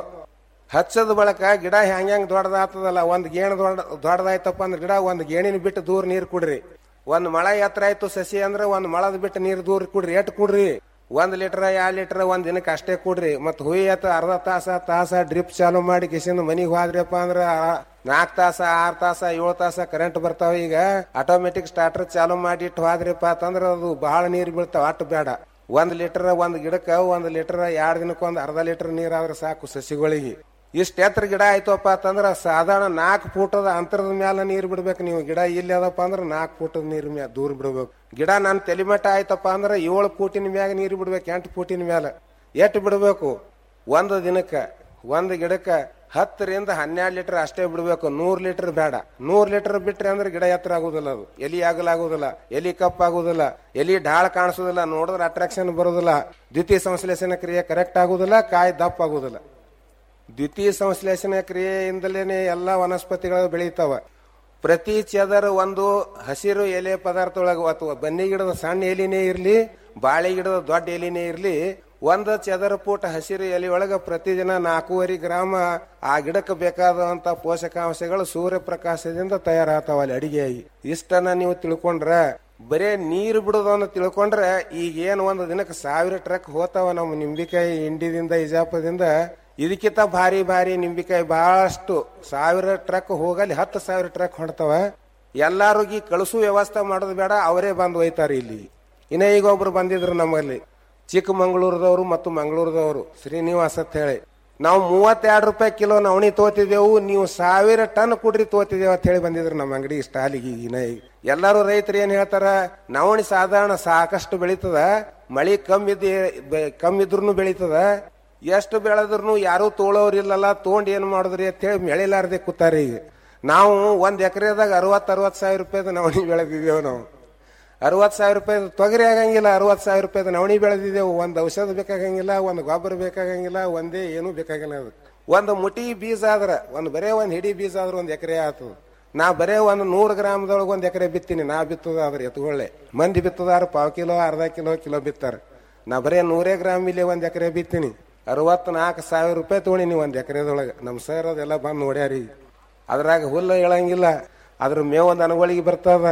ಹಚ್ಚದ ಬಳಕ ಗಿಡ ಹೆಂಗ್ ಹೆಂಗ್ ದೊಡ್ಡದಾಗ್ತದಲ್ಲ ಒಂದ್ ಗೇಣ್ ದೊಡ್ಡ ದೊಡ್ಡದಾಯ್ತಪ್ಪ ಅಂದ್ರೆ ಗಿಡ ಒಂದ್ ಗೇಣಿನ ಬಿಟ್ಟು ದೂರ ನೀರ್ ಕುಡ್ರಿ ಒಂದ್ ಮಳ ಎತ್ತರ ಆಯ್ತು ಸಸಿ ಅಂದ್ರೆ ಒಂದ್ ಮಳದ ಬಿಟ್ಟು ನೀರ್ ದೂರ ಕುಡ್ರಿ ಎಟ್ ಕುಡ್ರಿ ಒಂದ್ ಲೀಟರ್ ಎರಡ್ ಲೀಟರ್ ಒಂದ್ ದಿನಕ್ಕೆ ಅಷ್ಟೇ ಕೊಡ್ರಿ ಮತ್ ಹುಯಿ ಎತ್ತ ಅರ್ಧ ತಾಸ ತಾಸ ಡ್ರಿಪ್ ಚಾಲು ಮಾಡಿ ಕಿಸಿಂದ ಮನಿಗ್ ಹೋದ್ರಪ್ಪ ಅಂದ್ರ ನಾಲ್ಕ್ ತಾಸ ಆರ್ ತಾಸ ಏಳು ತಾಸ ಕರೆಂಟ್ ಬರ್ತಾವ ಈಗ ಆಟೋಮೆಟಿಕ್ ಸ್ಟಾರ್ಟರ್ ಚಾಲು ಮಾಡಿ ಇಟ್ಟು ಹೋದ್ರಪ್ಪ ಅಂತಂದ್ರ ಅದು ಬಹಳ ನೀರ್ ಬೀಳ್ತಾವ ಅಟ್ಟು ಬೇಡ ಒಂದ್ ಲೀಟರ್ ಒಂದ್ ಗಿಡಕ್ಕ ಒಂದ್ ಲೀಟರ್ ಎರಡ್ ದಿನಕ್ಕೆ ಒಂದ್ ಅರ್ಧ ಲೀಟರ್ ನೀರ್ ಆದ್ರೆ ಸಾಕು ಸಸಿಗಳಿಗೆ ಇಷ್ಟ ಎತ್ತರ ಗಿಡ ಆಯ್ತಪ್ಪ ಅಂತಂದ್ರ ಸಾಧಾರಣ ನಾಲ್ಕು ಫೂಟದ ಅಂತರದ ಮ್ಯಾಲ ನೀರ್ ಬಿಡ್ಬೇಕು ನೀವು ಗಿಡ ಇಲ್ಲಿ ಅದಪ್ಪ ಅಂದ್ರ ನಾಲ್ಕು ಫೂಟದ ನೀರ್ ಮ್ಯಾಲ ದೂರ ಬಿಡ್ಬೇಕು ಗಿಡ ನನ್ ತಲೆಮಟ್ಟ ಆಯ್ತಪ್ಪ ಅಂದ್ರ ಏಳು ಫೂಟಿನ ಮ್ಯಾಗ ನೀರ್ ಬಿಡ್ಬೇಕು ಎಂಟು ಫೂಟಿನ ಮ್ಯಾಲ ಎಟ್ಟು ಬಿಡ್ಬೇಕು ಒಂದು ದಿನಕ್ಕ ಒಂದ್ ಗಿಡಕ್ಕ ಹತ್ತರಿಂದ ಹನ್ನೆರಡು ಲೀಟರ್ ಅಷ್ಟೇ ಬಿಡ್ಬೇಕು ನೂರ್ ಲೀಟರ್ ಬೇಡ ನೂರ್ ಲೀಟರ್ ಬಿಟ್ರೆ ಅಂದ್ರೆ ಗಿಡ ಎತ್ತರ ಆಗುದಿಲ್ಲ ಅದು ಎಲಿ ಆಗಲಾಗುದಿಲ್ಲ ಎಲಿ ಕಪ್ ಆಗುದಿಲ್ಲ ಎಲಿ ಢಾಳ ಕಾಣಿಸೋದಿಲ್ಲ ನೋಡಿದ್ರೆ ಅಟ್ರಾಕ್ಷನ್ ಬರೋದಿಲ್ಲ ದ್ವಿತೀಯ ಸಂಶ್ಲೇಷಣ ಕ್ರಿಯೆ ಕರೆಕ್ಟ್ ಆಗುದಿಲ್ಲ ಕಾಯಿ ದಪ್ಪ ಆಗುದಿಲ್ಲ ದ್ವಿತೀಯ ಸಂಶ್ಲೇಷಣ ಕ್ರಿಯೆಯಿಂದಲೇನೆ ಎಲ್ಲ ವನಸ್ಪತಿಗಳು ಬೆಳೀತಾವ ಪ್ರತಿ ಚೆದರ್ ಒಂದು ಹಸಿರು ಎಲೆ ಪದಾರ್ಥ ಒಳಗ ಅಥವಾ ಬನ್ನಿ ಗಿಡದ ಸಣ್ಣ ಎಲಿನೇ ಇರ್ಲಿ ಬಾಳೆ ಗಿಡದ ದೊಡ್ಡ ಎಲಿನೇ ಇರ್ಲಿ ಒಂದು ಚದರ ಫೂಟ್ ಹಸಿರು ಎಲೆ ಒಳಗ ಪ್ರತಿದಿನ ನಾಲ್ಕೂವರೆ ಗ್ರಾಮ ಆ ಗಿಡಕ್ಕೆ ಬೇಕಾದಂತ ಪೋಷಕಾಂಶಗಳು ಸೂರ್ಯಪ್ರಕಾಶದಿಂದ ತಯಾರಾಗ್ತಾವ ಅಲ್ಲಿ ಅಡಿಗೆಯಾಗಿ ಇಷ್ಟನ್ನ ನೀವು ತಿಳ್ಕೊಂಡ್ರ ಬರೇ ನೀರು ಬಿಡೋದನ್ನ ತಿಳ್ಕೊಂಡ್ರೆ ಈಗ ಏನ್ ಒಂದು ದಿನಕ್ಕೆ ಸಾವಿರ ಟ್ರಕ್ ಹೋತಾವ ನಮ್ಮ ನಿಂಬಿಕಾಯಿ ಇಂಡಿದಿಂದ ಇಜಾಪದಿಂದ ಇದಕ್ಕಿಂತ ಭಾರಿ ಭಾರಿ ನಿಂಬಿಕಾಯಿ ಬಹಳಷ್ಟು ಸಾವಿರ ಟ್ರಕ್ ಹೋಗಲಿ ಹತ್ತು ಸಾವಿರ ಟ್ರಕ್ ಹೊಡ್ತಾವ ಎಲ್ಲಾರಿಗೂ ಕಳಿಸು ವ್ಯವಸ್ಥೆ ಮಾಡೋದು ಬೇಡ ಅವರೇ ಬಂದು ಒಯ್ತಾರೆ ಇಲ್ಲಿ ಇನ್ನ ಈಗ ಒಬ್ರು ಬಂದಿದ್ರು ನಮ್ಮಲ್ಲಿ ಚಿಕ್ಕಮಂಗ್ಳೂರದವರು ಮತ್ತು ಮಂಗಳೂರದವರು ಶ್ರೀನಿವಾಸ್ ಅಂತ ಹೇಳಿ ನಾವು ಮೂವತ್ತೆರಡು ರೂಪಾಯಿ ಕಿಲೋ ನವಣಿ ತೋತಿದ್ದೆವು ನೀವು ಸಾವಿರ ಟನ್ ಕುಡ್ರಿ ತೋತಿದ್ದೇವೆ ಅಂತ ಹೇಳಿ ಬಂದಿದ್ರು ನಮ್ಮ ಅಂಗಡಿ ಸ್ಟಾಲಿಗೆ ಇನ್ನ ಈಗ ಎಲ್ಲರೂ ರೈತರು ಏನ್ ಹೇಳ್ತಾರ ನವಣಿ ಸಾಧಾರಣ ಸಾಕಷ್ಟು ಬೆಳೀತದ ಮಳಿ ಕಮ್ಮಿದ್ದ ಕಮ್ಮಿದ್ರು ಬೆಳೀತದ ಎಷ್ಟು ಬೆಳೆದ್ರು ಯಾರು ತೋಳೋರಿಲ್ಲಲ್ಲ ತೊಗೊಂಡ್ ಏನ್ ಮಾಡಿದ್ರಿ ಅಂತ ಹೇಳಿ ಮೆಳಿಲಾರ್ದೆ ಕೂತಾರಿ ಈಗ ನಾವು ಒಂದ್ ಎಕರೆದಾಗ ಅರವತ್ ಅರವತ್ ಸಾವಿರ ರೂಪಾಯಿದ ನವಣಿ ಬೆಳೆದಿದ್ದೇವೆ ನಾವು ಅರವತ್ ಸಾವಿರ ರೂಪಾಯಿ ತೊಗರಿ ಆಗಂಗಿಲ್ಲ ಅರವತ್ ಸಾವಿರ ರೂಪಾಯಿದ ನವಣಿ ಬೆಳೆದಿದ್ದೇವು ಒಂದ್ ಔಷಧ ಬೇಕಾಗಂಗಿಲ್ಲ ಒಂದ್ ಗೊಬ್ಬರ ಬೇಕಾಗಂಗಿಲ್ಲ ಒಂದೇ ಏನೂ ಬೇಕಾಗಿಲ್ಲ ಅದು ಒಂದು ಮುಟಿ ಬೀಜ ಆದ್ರ ಒಂದ್ ಬರೇ ಒಂದ್ ಹಿಡಿ ಬೀಜ ಆದ್ರ ಒಂದ್ ಎಕರೆ ಆತು ನಾ ಬರೇ ಒಂದ್ ನೂರ್ ಗ್ರಾಮದೊಳಗೆ ಒಂದ್ ಎಕರೆ ಬಿತ್ತೀನಿ ನಾ ಬಿತ್ತದಾದ್ರೆ ಎತ್ಕೊಳ್ಳೆ ಮಂದಿ ಬಿತ್ತದಾರ ಪಾವ್ ಕಿಲೋ ಅರ್ಧ ಕಿಲೋ ಕಿಲೋ ಬಿತ್ತಾರ ನಾ ಬರೇ ನೂರೇ ಗ್ರಾಮ್ ಇಲ್ಲಿ ಒಂದ್ ಎಕರೆ ಬಿತ್ತೀನಿ ಅರವತ್ನಾಲ್ಕು ಸಾವಿರ ರೂಪಾಯಿ ತೊಗೊಂಡಿನಿ ಒಂದ್ ಎಕರೆದೊಳಗೆ ನಮ್ಮ ಸರ್ ಅದೆಲ್ಲ ಬಂದು ನೋಡ್ಯಾರಿ ಅದ್ರಾಗ ಹುಲ್ಲು ಹೇಳಂಗಿಲ್ಲ ಅದ್ರ ಮೇವು ದನಗಳಿಗೆ ಬರ್ತದ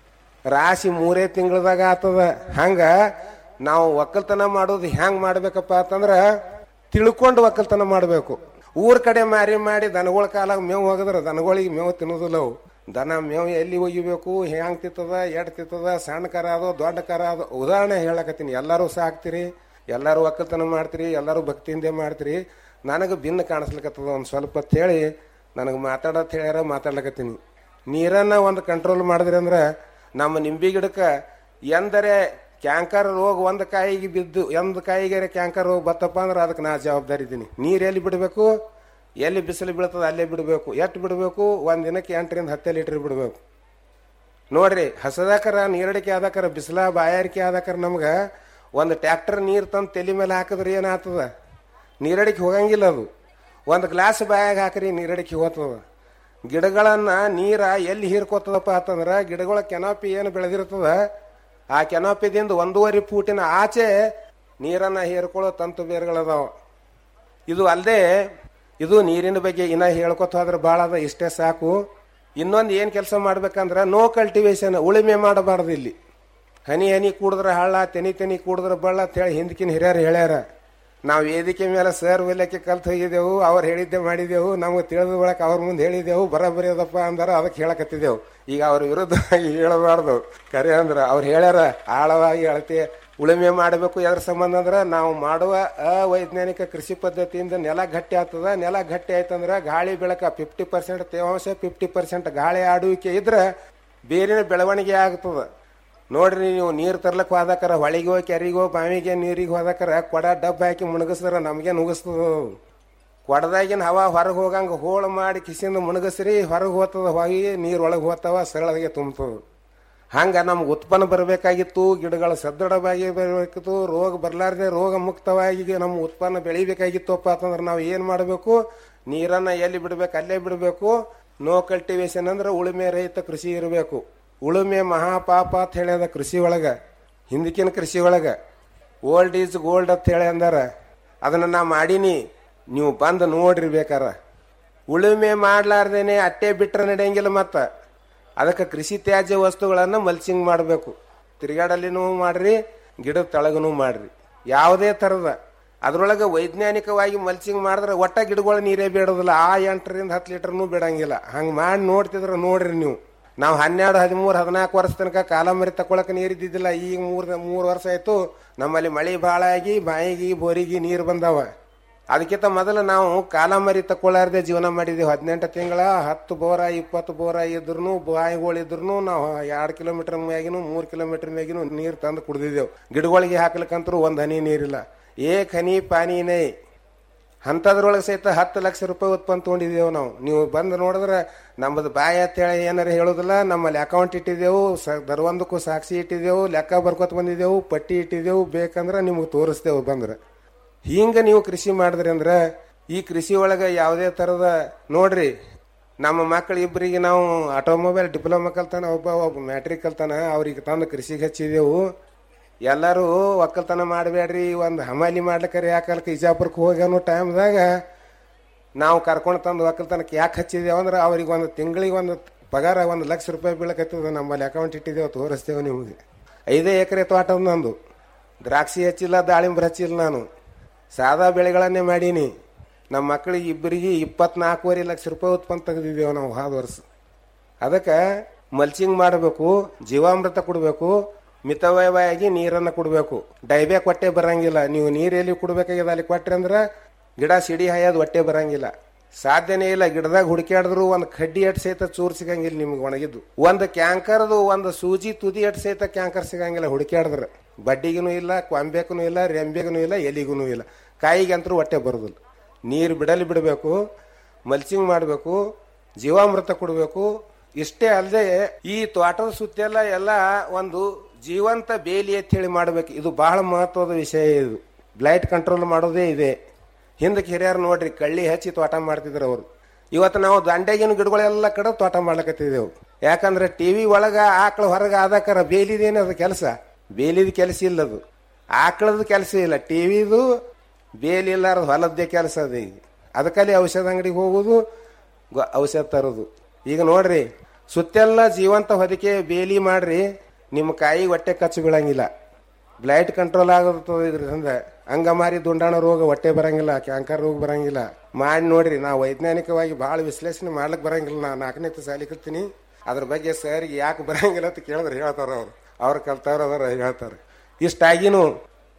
ರಾಶಿ ಮೂರೇ ತಿಂಗಳದಾಗ ಆತದ ಹಂಗ ನಾವು ಒಕ್ಕಲ್ತನ ಮಾಡೋದು ಹೆಂಗ್ ಮಾಡ್ಬೇಕಪ್ಪ ಅಂತಂದ್ರ ತಿಳ್ಕೊಂಡು ಒಕ್ಕಲ್ತನ ಮಾಡ್ಬೇಕು ಊರ್ ಕಡೆ ಮಾರಿ ಮಾಡಿ ದನಗಳ ಕಾಲಾಗ ಮೇವು ಹೋಗದ್ರ ದನಗಳಿಗೆ ಮೇವು ತಿನ್ನೋದಿಲ್ಲ ಅವು ದನ ಮೇವು ಎಲ್ಲಿ ಒಗಿಬೇಕು ಹೆಂಗ್ ತಿತ್ತದ ಎಡ್ ತಿತ್ತದ ಸಣ್ಣ ಕರ ಅದು ದೊಡ್ಡ ಕರ ಅದು ಉದಾಹರಣೆ ಹೇಳಕತ್ತೀನಿ ಎಲ್ಲರೂ ಸಾಕ್ತಿರಿ ಎಲ್ಲರೂ ಒಕ್ಕಲ್ತನ ಮಾಡ್ತೀರಿ ಎಲ್ಲರೂ ಭಕ್ತಿಯಿಂದ ಮಾಡ್ತೀರಿ ನನಗೆ ಭಿನ್ನ ಕಾಣಿಸ್ಲಿಕ್ಕತ್ತದ ಒಂದು ಸ್ವಲ್ಪ ಅಂತ ಹೇಳಿ ನನಗೆ ಮಾತಾಡತ್ ಹೇಳ್ಯಾರ ಮಾತಾಡ್ಲಕತ್ತೀನಿ ನೀರನ್ನ ಒಂದು ಕಂಟ್ರೋಲ್ ಮಾಡಿದ್ರಿ ಅಂದ್ರೆ ನಮ್ಮ ನಿಂಬಿ ಗಿಡಕ್ಕೆ ಎಂದರೆ ಕ್ಯಾಂಕರ್ ರೋಗ ಒಂದು ಕಾಯಿಗೆ ಬಿದ್ದು ಒಂದು ಕಾಯಿಗೆ ಕ್ಯಾಂಕರ್ ರೋಗ ಬತ್ತಪ್ಪ ಅಂದ್ರೆ ಅದಕ್ಕೆ ನಾ ಜವಾಬ್ದಾರಿ ಇದ್ದೀನಿ ನೀರು ಎಲ್ಲಿ ಬಿಡಬೇಕು ಎಲ್ಲಿ ಬಿಸಿಲು ಬೀಳ್ತದ ಅಲ್ಲೇ ಬಿಡಬೇಕು ಎಷ್ಟು ಬಿಡಬೇಕು ಒಂದು ದಿನಕ್ಕೆ ಎಂಟರಿಂದ ಹತ್ತು ಲೀಟ್ರ್ ಬಿಡಬೇಕು ನೋಡ್ರಿ ಹಸದಾಕರ ನೀರಡಿಕೆ ಆದಾಕರ ಬಿಸಿಲ ಬಾಯಾರಿಕೆ ಆದಾಕರ ನಮ್ಗೆ ಒಂದು ಟ್ಯಾಕ್ಟರ್ ನೀರು ತಂದು ತಲೆ ಮೇಲೆ ಹಾಕಿದ್ರೆ ಏನಾಗ್ತದ ನೀರಡಿಕೆ ಹೋಗಂಗಿಲ್ಲ ಅದು ಒಂದು ಗ್ಲಾಸ್ ಬಾಯಾಗ ಹಾಕ್ರಿ ನೀರಡಿಕೆ ಹೋಗ್ತದ ಗಿಡಗಳನ್ನ ನೀರ ಎಲ್ಲಿ ಹೀರ್ಕೋತದಪ್ಪ ಅಂತಂದ್ರೆ ಗಿಡಗಳ ಕೆನಾಪಿ ಏನು ಬೆಳೆದಿರ್ತದ ಆ ಕೆನಾಪಿದಿಂದ ಒಂದೂವರೆ ಫೂಟಿನ ಆಚೆ ನೀರನ್ನ ಹೀರ್ಕೊಳ್ಳೋ ತಂತು ಬೇರುಗಳದಾವ ಇದು ಅಲ್ಲದೆ ಇದು ನೀರಿನ ಬಗ್ಗೆ ಇನ್ನ ಹೇಳ್ಕೊತ ಹೋದ್ರೆ ಭಾಳ ಅದ ಇಷ್ಟೇ ಸಾಕು ಇನ್ನೊಂದು ಏನು ಕೆಲಸ ಮಾಡ್ಬೇಕಂದ್ರೆ ನೋ ಕಲ್ಟಿವೇಶನ್ ಉಳುಮೆ ಮಾಡಬಾರ್ದು ಇಲ್ಲಿ ಹನಿ ಹನಿ ಕೂಡಿದ್ರೆ ಹಳ್ಳ ತೆನಿ ತೆನಿ ಕೂಡಿದ್ರೆ ಬಳ್ಳ ಅಂತ ಹೇಳಿ ಹಿಂದಕಿನ ಹಿರಿಯರು ಹೇಳ್ಯಾರ ನಾವು ವೇದಿಕೆ ಮೇಲೆ ಸರ್ ಒಲ್ಲಕ್ಕೆ ಕಲ್ತು ಹೋಗಿದ್ದೆವು ಅವ್ರು ಹೇಳಿದ್ದೆ ಮಾಡಿದೆವು ನಮ್ಗೆ ತಿಳಿದ ಬಳಕ ಅವ್ರ ಮುಂದೆ ಹೇಳಿದೆವು ಬರಬರಿ ಅದಪ್ಪ ಅಂದಾರ ಅದಕ್ಕೆ ಹೇಳಕತ್ತಿದ್ದೆವು ಈಗ ಅವ್ರ ವಿರುದ್ಧವಾಗಿ ಹೇಳಬಾರ್ದು ಕರೆ ಅಂದ್ರೆ ಅವ್ರು ಹೇಳ್ಯಾರ ಆಳವಾಗಿ ಅಳತೆ ಉಳುಮೆ ಮಾಡಬೇಕು ಎದ್ರ ಸಂಬಂಧ ಅಂದ್ರೆ ನಾವು ಮಾಡುವ ಅವೈಜ್ಞಾನಿಕ ಕೃಷಿ ಪದ್ಧತಿಯಿಂದ ನೆಲ ಗಟ್ಟಿ ಆಗ್ತದ ನೆಲ ಗಟ್ಟಿ ಆಯ್ತಂದ್ರೆ ಗಾಳಿ ಬೆಳಕ ಫಿಫ್ಟಿ ಪರ್ಸೆಂಟ್ ತೇವಾಂಶ ಫಿಫ್ಟಿ ಪರ್ಸೆಂಟ್ ಗಾಳಿ ಆಡುವಿಕೆ ಇದ್ರೆ ಬೇರಿನ ಬೆಳವಣಿಗೆ ಆಗ್ತದ ನೋಡ್ರಿ ನೀವು ನೀರು ತರ್ಲಕ್ ಹೋದಾಕರ ಹೊಳಿಗೋ ಕೆರಿಗೋ ಬಾವಿಗೆ ನೀರಿಗೆ ಹೋದಾಕರ ಕೊಡ ಡಬ್ಬ ಹಾಕಿ ಮುಣಗಸ್ರ ನಮಗೆ ನುಗ್ಸ್ತದ ಕೊಡದಾಗಿನ ಹವಾ ಹೊರಗೆ ಹೋಗಂಗ ಹೋಳು ಮಾಡಿ ಕಿಸಿಂದ ಮುಣಗಸ್ರಿ ಹೊರಗೆ ಹೋಗ್ತದ ಹೋಗಿ ನೀರು ಒಳಗೆ ಹೋಗ್ತಾವ ಸರಳಗೆ ತುಂಬ್ತದ ಹಂಗ ನಮ್ಗೆ ಉತ್ಪನ್ನ ಬರಬೇಕಾಗಿತ್ತು ಗಿಡಗಳು ಸದೃಢವಾಗಿ ಬರಬೇಕಿತ್ತು ರೋಗ ಬರಲಾರ್ದೆ ರೋಗ ಮುಕ್ತವಾಗಿ ನಮ್ಮ ಉತ್ಪನ್ನ ಬೆಳಿಬೇಕಾಗಿತ್ತಪ್ಪ ಅಂತಂದ್ರೆ ನಾವು ಏನು ಮಾಡಬೇಕು ನೀರನ್ನ ಎಲ್ಲಿ ಬಿಡ್ಬೇಕು ಅಲ್ಲೇ ಬಿಡಬೇಕು ನೋ ಕಲ್ಟಿವೇಶನ್ ಅಂದ್ರೆ ಉಳುಮೆ ರಹಿತ ಕೃಷಿ ಇರಬೇಕು ಉಳುಮೆ ಮಹಾಪಾಪ ಅಂತ ಹೇಳ್ಯದ ಕೃಷಿ ಒಳಗ ಹಿಂದಕಿನ ಕೃಷಿ ಒಳಗ ಓಲ್ಡ್ ಈಸ್ ಗೋಲ್ಡ್ ಅಂತ ಹೇಳಿ ಅಂದಾರ ಅದನ್ನ ನಾ ಮಾಡೀನಿ ನೀವು ಬಂದು ನೋಡ್ರಿ ಬೇಕಾರ ಉಳುಮೆ ಮಾಡ್ಲಾರ್ದೇನೆ ಅಟ್ಟೆ ಬಿಟ್ರೆ ನಡೆಯಂಗಿಲ್ಲ ಮತ್ತ ಅದಕ್ಕೆ ಕೃಷಿ ತ್ಯಾಜ್ಯ ವಸ್ತುಗಳನ್ನು ಮಲ್ಚಿಂಗ್ ಮಾಡಬೇಕು ತಿರುಗಾಡಲಿನೂ ಮಾಡ್ರಿ ಗಿಡದ ತಳಗನೂ ಮಾಡ್ರಿ ಯಾವುದೇ ಥರದ ಅದ್ರೊಳಗೆ ವೈಜ್ಞಾನಿಕವಾಗಿ ಮಲ್ಚಿಂಗ್ ಮಾಡಿದ್ರೆ ಒಟ್ಟ ಗಿಡಗಳು ನೀರೇ ಬೇಡೋದಿಲ್ಲ ಆ ಎಂಟರಿಂದ ಹತ್ತು ಲೀಟರ್ನೂ ಬೇಡಂಗಿಲ್ಲ ಹಂಗೆ ಮಾಡಿ ನೋಡ್ತಿದ್ರೆ ನೋಡ್ರಿ ನೀವು ನಾವು ಹನ್ನೆರಡು ಹದಿಮೂರು ಹದಿನಾಲ್ಕು ವರ್ಷ ತನಕ ಕಾಲಮರಿ ತಕೊಳಕ್ಕೆ ನೀರಿದ್ದಿದ್ದಿಲ್ಲ ಈಗ ಮೂರು ಮೂರು ವರ್ಷ ಆಯ್ತು ನಮ್ಮಲ್ಲಿ ಮಳೆ ಭಾಳ ಆಗಿ ಬಾಯಿಗೆ ಬೋರಿಗೆ ನೀರು ಬಂದಾವ ಅದಕ್ಕಿಂತ ಮೊದಲು ನಾವು ಕಾಲಮರಿ ತಕೊಳ್ಳಾರ್ದೆ ಜೀವನ ಮಾಡಿದ್ದೀವಿ ಹದಿನೆಂಟು ತಿಂಗಳ ಹತ್ತು ಬೋರ ಇಪ್ಪತ್ತು ಬೋರ ಇದ್ರು ಬಾಯಿಗಳು ಇದ್ರು ನಾವು ಎರಡು ಕಿಲೋಮೀಟರ್ ಮ್ಯಾಗಿನೂ ಮೂರು ಕಿಲೋಮೀಟರ್ ಮ್ಯಾಗಿನೂ ನೀರು ತಂದು ಕುಡ್ದಿದ್ದೆವು ಗಿಡಗಳಿಗೆ ಹಾಕ್ಲಿಕ್ಕಂತರೂ ಒಂದು ಹನಿ ನೀರಿಲ್ಲ ಏಕ್ ಹನಿ ಪಾನಿನೇ ಅಂಥದ್ರೊಳಗೆ ಸಹಿತ ಹತ್ತು ಲಕ್ಷ ರೂಪಾಯಿ ಉತ್ಪನ್ನ ತೊಗೊಂಡಿದ್ದೇವೆ ನಾವು ನೀವು ಬಂದು ನೋಡಿದ್ರೆ ನಮ್ಮದು ಬಾಯಿ ಅಂತೇಳಿ ಏನಾರು ಹೇಳೋದಿಲ್ಲ ನಮ್ಮಲ್ಲಿ ಅಕೌಂಟ್ ಇಟ್ಟಿದ್ದೆವು ಸ ದರ್ವೊಂದಕ್ಕೂ ಸಾಕ್ಷಿ ಇಟ್ಟಿದ್ದೆವು ಲೆಕ್ಕ ಬರ್ಕೊತ ಬಂದಿದ್ದೆವು ಪಟ್ಟಿ ಇಟ್ಟಿದ್ದೆವು ಬೇಕಂದ್ರೆ ನಿಮ್ಗೆ ತೋರಿಸ್ತೇವೆ ಬಂದ್ರೆ ಹಿಂಗೆ ನೀವು ಕೃಷಿ ಮಾಡಿದ್ರಿ ಅಂದ್ರೆ ಈ ಕೃಷಿ ಒಳಗೆ ಯಾವುದೇ ಥರದ ನೋಡ್ರಿ ನಮ್ಮ ಮಕ್ಕಳು ಇಬ್ಬರಿಗೆ ನಾವು ಆಟೋಮೊಬೈಲ್ ಡಿಪ್ಲೊಮಾ ಕಲ್ತಾನ ಒಬ್ಬ ಒಬ್ಬ ಮ್ಯಾಟ್ರಿಕ್ ಕಲ್ತಾನ ಅವ್ರಿಗೆ ತಂದು ಕೃಷಿಗೆ ಹಚ್ಚಿದೆವು ಎಲ್ಲರೂ ಒಕ್ಕಲ್ತನ ಮಾಡಬೇಡ್ರಿ ಒಂದು ಹಮಾಲಿ ಮಾಡ್ಲಿಕ್ಕೆ ಯಾಕಲ್ಕ ಇಜಾಪುರಕ್ಕೆ ಹೋಗಿ ಅನ್ನೋ ಟೈಮ್ದಾಗ ನಾವು ಕರ್ಕೊಂಡು ತಂದು ಒಕ್ಕಲ್ತನಕ್ಕೆ ಯಾಕೆ ಹಚ್ಚಿದೇವು ಅಂದ್ರೆ ಅವ್ರಿಗೆ ಒಂದು ತಿಂಗಳಿಗೆ ಒಂದು ಪಗಾರ ಒಂದು ಲಕ್ಷ ರೂಪಾಯಿ ಬೀಳಕತ್ತದ ನಮ್ಮಲ್ಲಿ ಅಕೌಂಟ್ ಇಟ್ಟಿದ್ದೇವೆ ತೋರಿಸ್ತೇವೆ ನಿಮಗೆ ಐದೇ ಎಕರೆ ತೋಟ ನಂದು ದ್ರಾಕ್ಷಿ ಹಚ್ಚಿಲ್ಲ ದಾಳಿಂಬ್ರ ಹಚ್ಚಿಲ್ಲ ನಾನು ಸಾದಾ ಬೆಳೆಗಳನ್ನೇ ಮಾಡೀನಿ ನಮ್ಮ ಮಕ್ಕಳಿಗೆ ಇಬ್ಬರಿಗೆ ಇಪ್ಪತ್ನಾಲ್ಕೂವರೆ ಲಕ್ಷ ರೂಪಾಯಿ ಉತ್ಪನ್ನ ತೆಗೆದಿದ್ದೇವೆ ನಾವು ಹಾದ ವರ್ಷ ಅದಕ್ಕೆ ಮಲ್ಚಿಂಗ್ ಮಾಡಬೇಕು ಜೀವಾಮೃತ ಕೊಡಬೇಕು ಮಿತವ್ಯಯವಾಗಿ ನೀರನ್ನು ಕೊಡಬೇಕು ಡೈಬ್ಯಾಕ್ ಹೊಟ್ಟೆ ಬರಂಗಿಲ್ಲ ನೀವು ನೀರು ಎಲ್ಲಿ ಕೊಡ್ಬೇಕಾಗ್ಯದ ಅಲ್ಲಿ ಕೊಟ್ರಿ ಅಂದ್ರೆ ಗಿಡ ಸಿಡಿ ಹಾಯೋದು ಹೊಟ್ಟೆ ಬರಂಗಿಲ್ಲ ಸಾಧ್ಯನೇ ಇಲ್ಲ ಗಿಡದಾಗ ಹುಡುಕ್ಯಾಡಿದ್ರು ಒಂದು ಕಡ್ಡಿ ಎಟ್ ಸಹಿತ ಚೂರು ಸಿಗಂಗಿಲ್ಲ ನಿಮ್ಗೆ ಒಣಗಿದ್ದು ಒಂದು ಕ್ಯಾಂಕರ್ದು ಒಂದು ಸೂಜಿ ತುದಿ ಎಟ್ ಸಹಿತ ಕ್ಯಾಂಕರ್ ಸಿಗಂಗಿಲ್ಲ ಹುಡುಕ್ಯಾಡಿದ್ರೆ ಬಡ್ಡಿಗೂ ಇಲ್ಲ ಕೊಂಬೆಗೂ ಇಲ್ಲ ರೆಂಬೆಗೂ ಇಲ್ಲ ಎಲಿಗೂ ಇಲ್ಲ ಕಾಯಿಗೆ ಅಂತರೂ ಹೊಟ್ಟೆ ಬರೋದಿಲ್ಲ ನೀರು ಬಿಡಲಿ ಬಿಡಬೇಕು ಮಲ್ಚಿಂಗ್ ಮಾಡಬೇಕು ಜೀವಾಮೃತ ಕೊಡಬೇಕು ಇಷ್ಟೇ ಅಲ್ಲದೆ ಈ ತೋಟದ ಸುತ್ತೆಲ್ಲ ಎಲ್ಲ ಒಂದು ಜೀವಂತ ಬೇಲಿ ಅಂತ ಹೇಳಿ ಮಾಡಬೇಕು ಇದು ಬಹಳ ಮಹತ್ವದ ವಿಷಯ ಇದು ಬ್ಲೈಟ್ ಕಂಟ್ರೋಲ್ ಮಾಡೋದೇ ಇದೆ ಹಿಂದಕ್ಕೆ ಹಿರಿಯರು ನೋಡ್ರಿ ಕಳ್ಳಿ ಹಚ್ಚಿ ತೋಟ ಮಾಡ್ತಿದ್ರು ಅವರು ಇವತ್ತು ನಾವು ದಂಡೆಗಿನ ಗಿಡಗಳೆಲ್ಲ ಕಡೆ ತೋಟ ಮಾಡ್ಲಕತ್ತಿದ್ದೆವು ಯಾಕಂದ್ರೆ ಟಿವಿ ಒಳಗ ಆಕಳ ಹೊರಗೆ ಆದಾಕರ ಬೇಲಿದೇನು ಅದು ಕೆಲಸ ಬೇಲಿದ ಕೆಲಸ ಇಲ್ಲ ಅದು ಆಕಳದ ಕೆಲಸ ಇಲ್ಲ ಟಿವಿದು ಬೇಲಿ ಇಲ್ಲಾರ ಹೊಲದ್ದೇ ಕೆಲಸ ಅದು ಈಗ ಅದಕ್ಕಲ್ಲಿ ಔಷಧ ಅಂಗಡಿಗೆ ಹೋಗೋದು ಗೊ- ಔಷಧ ತರೋದು ಈಗ ನೋಡ್ರಿ ಸುತ್ತೆಲ್ಲ ಜೀವಂತ ಹೊದಿಕೆ ಬೇಲಿ ಮಾಡ್ರಿ ನಿಮ್ಮ ಕಾಯಿ ಹೊಟ್ಟೆ ಕಚ್ಚು ಬೀಳಂಗಿಲ್ಲ ಬ್ಲೈಟ್ ಕಂಟ್ರೋಲ್ ಆಗುತ್ತದೆ ಇದರಿಂದ ಅಂಗಮಾರಿ ದುಂಡಾಣ ರೋಗ ಹೊಟ್ಟೆ ಬರಂಗಿಲ್ಲ ಕ್ಯಾಂಕರ್ ರೋಗ ಬರಂಗಿಲ್ಲ ಮಾಡಿ ನೋಡ್ರಿ ನಾವು ವೈಜ್ಞಾನಿಕವಾಗಿ ಭಾಳ ವಿಶ್ಲೇಷಣೆ ಮಾಡ್ಲಿಕ್ಕೆ ಬರಂಗಿಲ್ಲ ನಾ ನಾಲ್ಕನೇ ಸಾಲಿ ಕಲ್ತೀನಿ ಅದ್ರ ಬಗ್ಗೆ ಸರ್ಗೆ ಯಾಕೆ ಬರಂಗಿಲ್ಲ ಅಂತ ಕೇಳಿದ್ರೆ ಹೇಳ್ತಾರ ಅವ್ರು ಅವ್ರು ಕಲ್ತವ್ರು ಅದಾರ ಹೇಳ್ತಾರೆ ಇಷ್ಟಾಗಿನೂ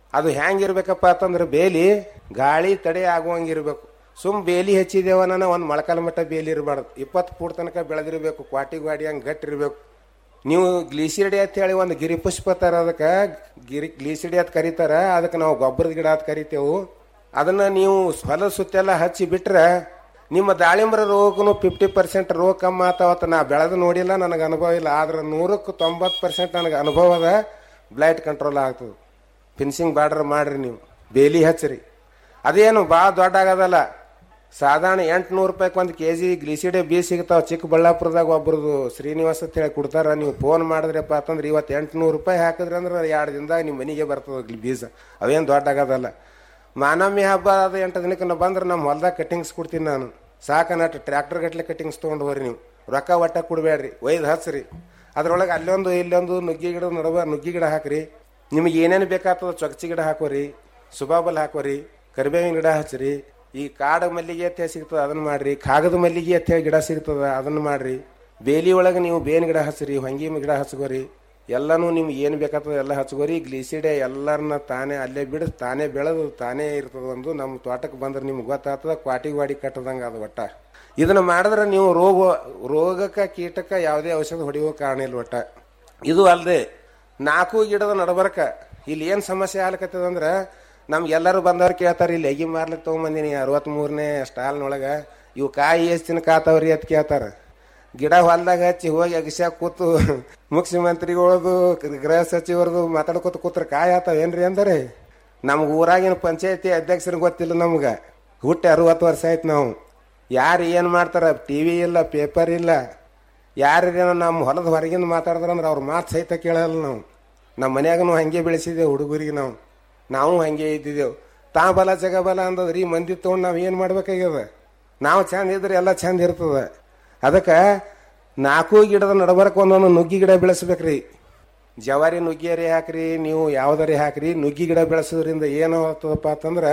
ಅದು ಹೆಂಗಿರ್ಬೇಕಪ್ಪ ಅಂತಂದ್ರೆ ಬೇಲಿ ಗಾಳಿ ತಡೆ ಆಗುವಂಗಿರ್ಬೇಕು ಸುಮ್ ಬೇಲಿ ಹಚ್ಚಿದೇವ ನಾನು ಒಂದು ಮೊಳಕಾಲ ಮಟ್ಟ ಬೇಲಿ ಇರಬಾರ್ದು ಇಪ್ಪತ್ತು ಫೂಟ್ ತನಕ ಬೆಳೆದಿರ್ಬೇಕು ಕ್ವಾಟಿ ಗಾಡಿ ಹಂಗೆ ಗಟ್ಟಿರ್ಬೇಕು ನೀವು ಗ್ಲೀಸಿಡಿ ಅಂತ ಹೇಳಿ ಒಂದು ಗಿರಿ ಪುಷ್ಪ ತರ ಅದಕ್ಕೆ ಗಿರಿ ಗ್ಲೀಸಿಡಿ ಅಂತ ಕರೀತಾರ ಅದಕ್ಕೆ ನಾವು ಗೊಬ್ಬರದ ಗಿಡ ಅಂತ ಕರಿತೇವು ಅದನ್ನ ನೀವು ಹೊಲದ ಸುತ್ತೆಲ್ಲ ಹಚ್ಚಿ ಬಿಟ್ರೆ ನಿಮ್ಮ ದಾಳಿಂಬರ ರೋಗನು ಫಿಫ್ಟಿ ಪರ್ಸೆಂಟ್ ರೋಗ ಕಮ್ಮಿ ಆತಾವತ್ತ ನಾ ಬೆಳೆದು ನೋಡಿಲ್ಲ ನನಗೆ ಅನುಭವ ಇಲ್ಲ ಆದ್ರೆ ನೂರಕ್ಕೆ ತೊಂಬತ್ತು ಪರ್ಸೆಂಟ್ ನನಗೆ ಅನುಭವ ಅದ ಬ್ಲೈಟ್ ಕಂಟ್ರೋಲ್ ಆಗ್ತದೆ ಫಿನಿಶಿಂಗ್ ಬಾರ್ಡರ್ ಮಾಡ್ರಿ ನೀವು ಬೇಲಿ ಹಚ್ಚ್ರಿ ಅದೇನು ಭಾಳ ದೊಡ್ಡ ಆಗೋದಲ್ಲ ಸಾಧಾರಣ ಎಂಟ್ನೂರು ರೂಪಾಯಿಗೆ ಒಂದು ಕೆ ಜಿ ಗ್ಲಿಸಿಡೆ ಬೀಜ ಸಿಗ್ತಾವ ಚಿಕ್ಕಬಳ್ಳಾಪುರದಾಗ ಒಬ್ರದ್ದು ಶ್ರೀನಿವಾಸ ಅಂತ ಹೇಳಿ ಕೊಡ್ತಾರ ನೀವು ಫೋನ್ ಮಾಡಿದ್ರಪ್ಪ ಅಂತಂದ್ರೆ ಇವತ್ತು ಎಂಟ್ನೂರು ರೂಪಾಯಿ ಹಾಕಿದ್ರಿ ಅಂದ್ರೆ ಎರಡು ದಿನದಾಗ ನಿಮ್ಮ ಮನೆಗೆ ಬರ್ತದೆ ಗ್ಲಿ- ಬೀಜ ಅವೇನು ದೊಡ್ಡ ಆಗೋದಲ್ಲ ಮಾನಮ್ಮಿ ಹಬ್ಬ ಅದು ಎಂಟು ದಿನಕ್ಕೆ ನಾ ಬಂದ್ರೆ ನಮ್ಮ ಹೊಲ್ದಾಗ ಕಟ್ಟಿಂಗ್ಸ್ ಕೊಡ್ತೀನಿ ನಾನು ಸಾಕ ನಟ್ಟು ಟ್ರ್ಯಾಕ್ಟರ್ ಗಟ್ಲೆ ಕಟ್ಟಿಂಗ್ಸ್ ತೊಗೊಂಡು ಹೋಗ್ರಿ ನೀವು ರೊಕ್ಕ ಒಟ್ಟ ಕೊಡಬೇಡ್ರಿ ಒಯ್ದು ಹಚ್ಚ್ರಿ ಅದ್ರೊಳಗೆ ಅಲ್ಲೊಂದು ಇಲ್ಲೊಂದು ನುಗ್ಗಿ ಗಿಡ ನಡುವ ನುಗ್ಗಿ ಗಿಡ ಹಾಕ್ರಿ ನಿಮಗೆ ಏನೇನು ಬೇಕಾಗ್ತದ ಚೊಕ್ಚಿ ಗಿಡ ಹಾಕೋರಿ ಸುಬಾಬಲ್ ಹಾಕೋರಿ ಕರಿಬೇವಿನ ಗಿಡ ಹಚ್ಚ್ರಿ ಈ ಕಾಡು ಮಲ್ಲಿಗೆ ಅಂತ ಹೇಳಿ ಸಿಗ್ತದ ಅದನ್ನ ಮಾಡ್ರಿ ಕಾಗದ ಮಲ್ಲಿಗೆ ಅಂತ ಹೇಳಿ ಗಿಡ ಸಿಗ್ತದ ಅದನ್ನ ಮಾಡ್ರಿ ಬೇಲಿ ಒಳಗೆ ನೀವು ಬೇವಿನ ಗಿಡ ಹಚ್ಚ್ರಿ ಹೊಂಗಿ ಗಿಡ ಹಚ್ಕೋರಿ ಎಲ್ಲನೂ ನಿಮ್ಗೆ ಏನು ಬೇಕಾಗ್ತದೆ ಎಲ್ಲ ಹಚ್ಕೋರಿ ಗ್ಲೀಸಿಡೆ ಎಲ್ಲರನ್ನ ತಾನೇ ಅಲ್ಲೇ ಬಿಡು ತಾನೇ ಬೆಳೆದು ತಾನೇ ಇರ್ತದ ಒಂದು ನಮ್ಮ ತೋಟಕ್ಕೆ ಬಂದ್ರೆ ನಿಮ್ಗೆ ಗೊತ್ತಾಗ್ತದ ಕ್ವಾಟಿ ವಾಡಿ ಕಟ್ಟದಂಗೆ ಅದು ಒಟ್ಟ ಇದನ್ನ ಮಾಡಿದ್ರೆ ನೀವು ರೋಗ ರೋಗಕ್ಕೆ ಕೀಟಕ್ಕೆ ಯಾವುದೇ ಔಷಧ ಹೊಡೆಯುವ ಕಾರಣ ಇಲ್ಲ ಒಟ್ಟ ಇದು ಅಲ್ಲದೆ ನಾಲ್ಕು ಗಿಡದ ನಡಬರ್ಕ ಇಲ್ಲಿ ಏನು ಸಮಸ್ಯೆ ಆಗ್ಲಕತ್ತದಂದ್ರೆ ನಮ್ಗೆ ಎಲ್ಲರೂ ಬಂದವ್ರು ಕೇಳ್ತಾರೆ ಇಲ್ಲಿ ಎಗಿ ಮಾರ್ಲಿಕ್ಕೆ ತೊಗೊಂಬಂದಿನಿ ಅರವತ್ತ್ಮೂರನೇ ಸ್ಟಾಲ್ನೊಳಗೆ ಇವು ಕಾಯಿ ಎಷ್ಟು ದಿನ ಕಾತಾವ್ರಿ ಅಂತ ಕೇಳ್ತಾರೆ ಗಿಡ ಹೊಲ್ದಾಗ ಹಚ್ಚಿ ಹೋಗಿ ಅಗಿಸ್ಯಾಕ ಕೂತು ಮುಖ್ಯಮಂತ್ರಿಗಳದು ಗೃಹ ಸಚಿವರದು ಮಾತಾಡ್ಕೊತ ಕೂತ್ರ ಕಾಯಿ ಆತಾವೇನ್ರಿ ಅಂದರೆ ನಮ್ಗೆ ಊರಾಗಿನ ಪಂಚಾಯತಿ ಅಧ್ಯಕ್ಷರಿಗೆ ಗೊತ್ತಿಲ್ಲ ನಮ್ಗೆ ಹುಟ್ಟಿ ಅರವತ್ತು ವರ್ಷ ಆಯ್ತು ನಾವು ಯಾರು ಏನು ಮಾಡ್ತಾರ ಟಿ ವಿ ಇಲ್ಲ ಪೇಪರ್ ಇಲ್ಲ ಯಾರೇನೋ ನಮ್ಮ ಹೊಲದ ಹೊರಗಿಂದ ಮಾತಾಡಿದ್ರಂದ್ರೆ ಅವ್ರ ಮಾತು ಸಹಿತ ಕೇಳಲ್ಲ ನಾವು ನಮ್ಮ ಮನ್ಯಾಗನು ಹಂಗೆ ಬೆಳೆಸಿದ್ದೇವೆ ಹುಡುಗರಿಗೆ ನಾವು ನಾವು ಹಂಗೆ ಇದ್ದಿದ್ದೆವು ತಾ ಬಲ ಜಗ ಬಲ ಅಂದದ್ರಿ ಮಂದಿ ತೊಗೊಂಡು ನಾವು ಏನು ಮಾಡ್ಬೇಕಾಗ್ಯದ ನಾವು ಚಂದ ಇದ್ರೆ ಎಲ್ಲ ಚಂದ ಇರ್ತದ ಅದಕ್ಕೆ ನಾಲ್ಕು ಗಿಡದ ನಡಬರ್ಕ ಒಂದೊಂದು ನುಗ್ಗಿ ಗಿಡ ಬೆಳೆಸ್ಬೇಕ್ರಿ ಜವಾರಿ ನುಗ್ಗಿಯರಿ ಹಾಕ್ರಿ ನೀವು ಯಾವ್ದಾರಿ ಹಾಕ್ರಿ ನುಗ್ಗಿ ಗಿಡ ಬೆಳೆಸೋದ್ರಿಂದ ಏನು ಆಗ್ತದಪ್ಪ ಅಂತಂದ್ರೆ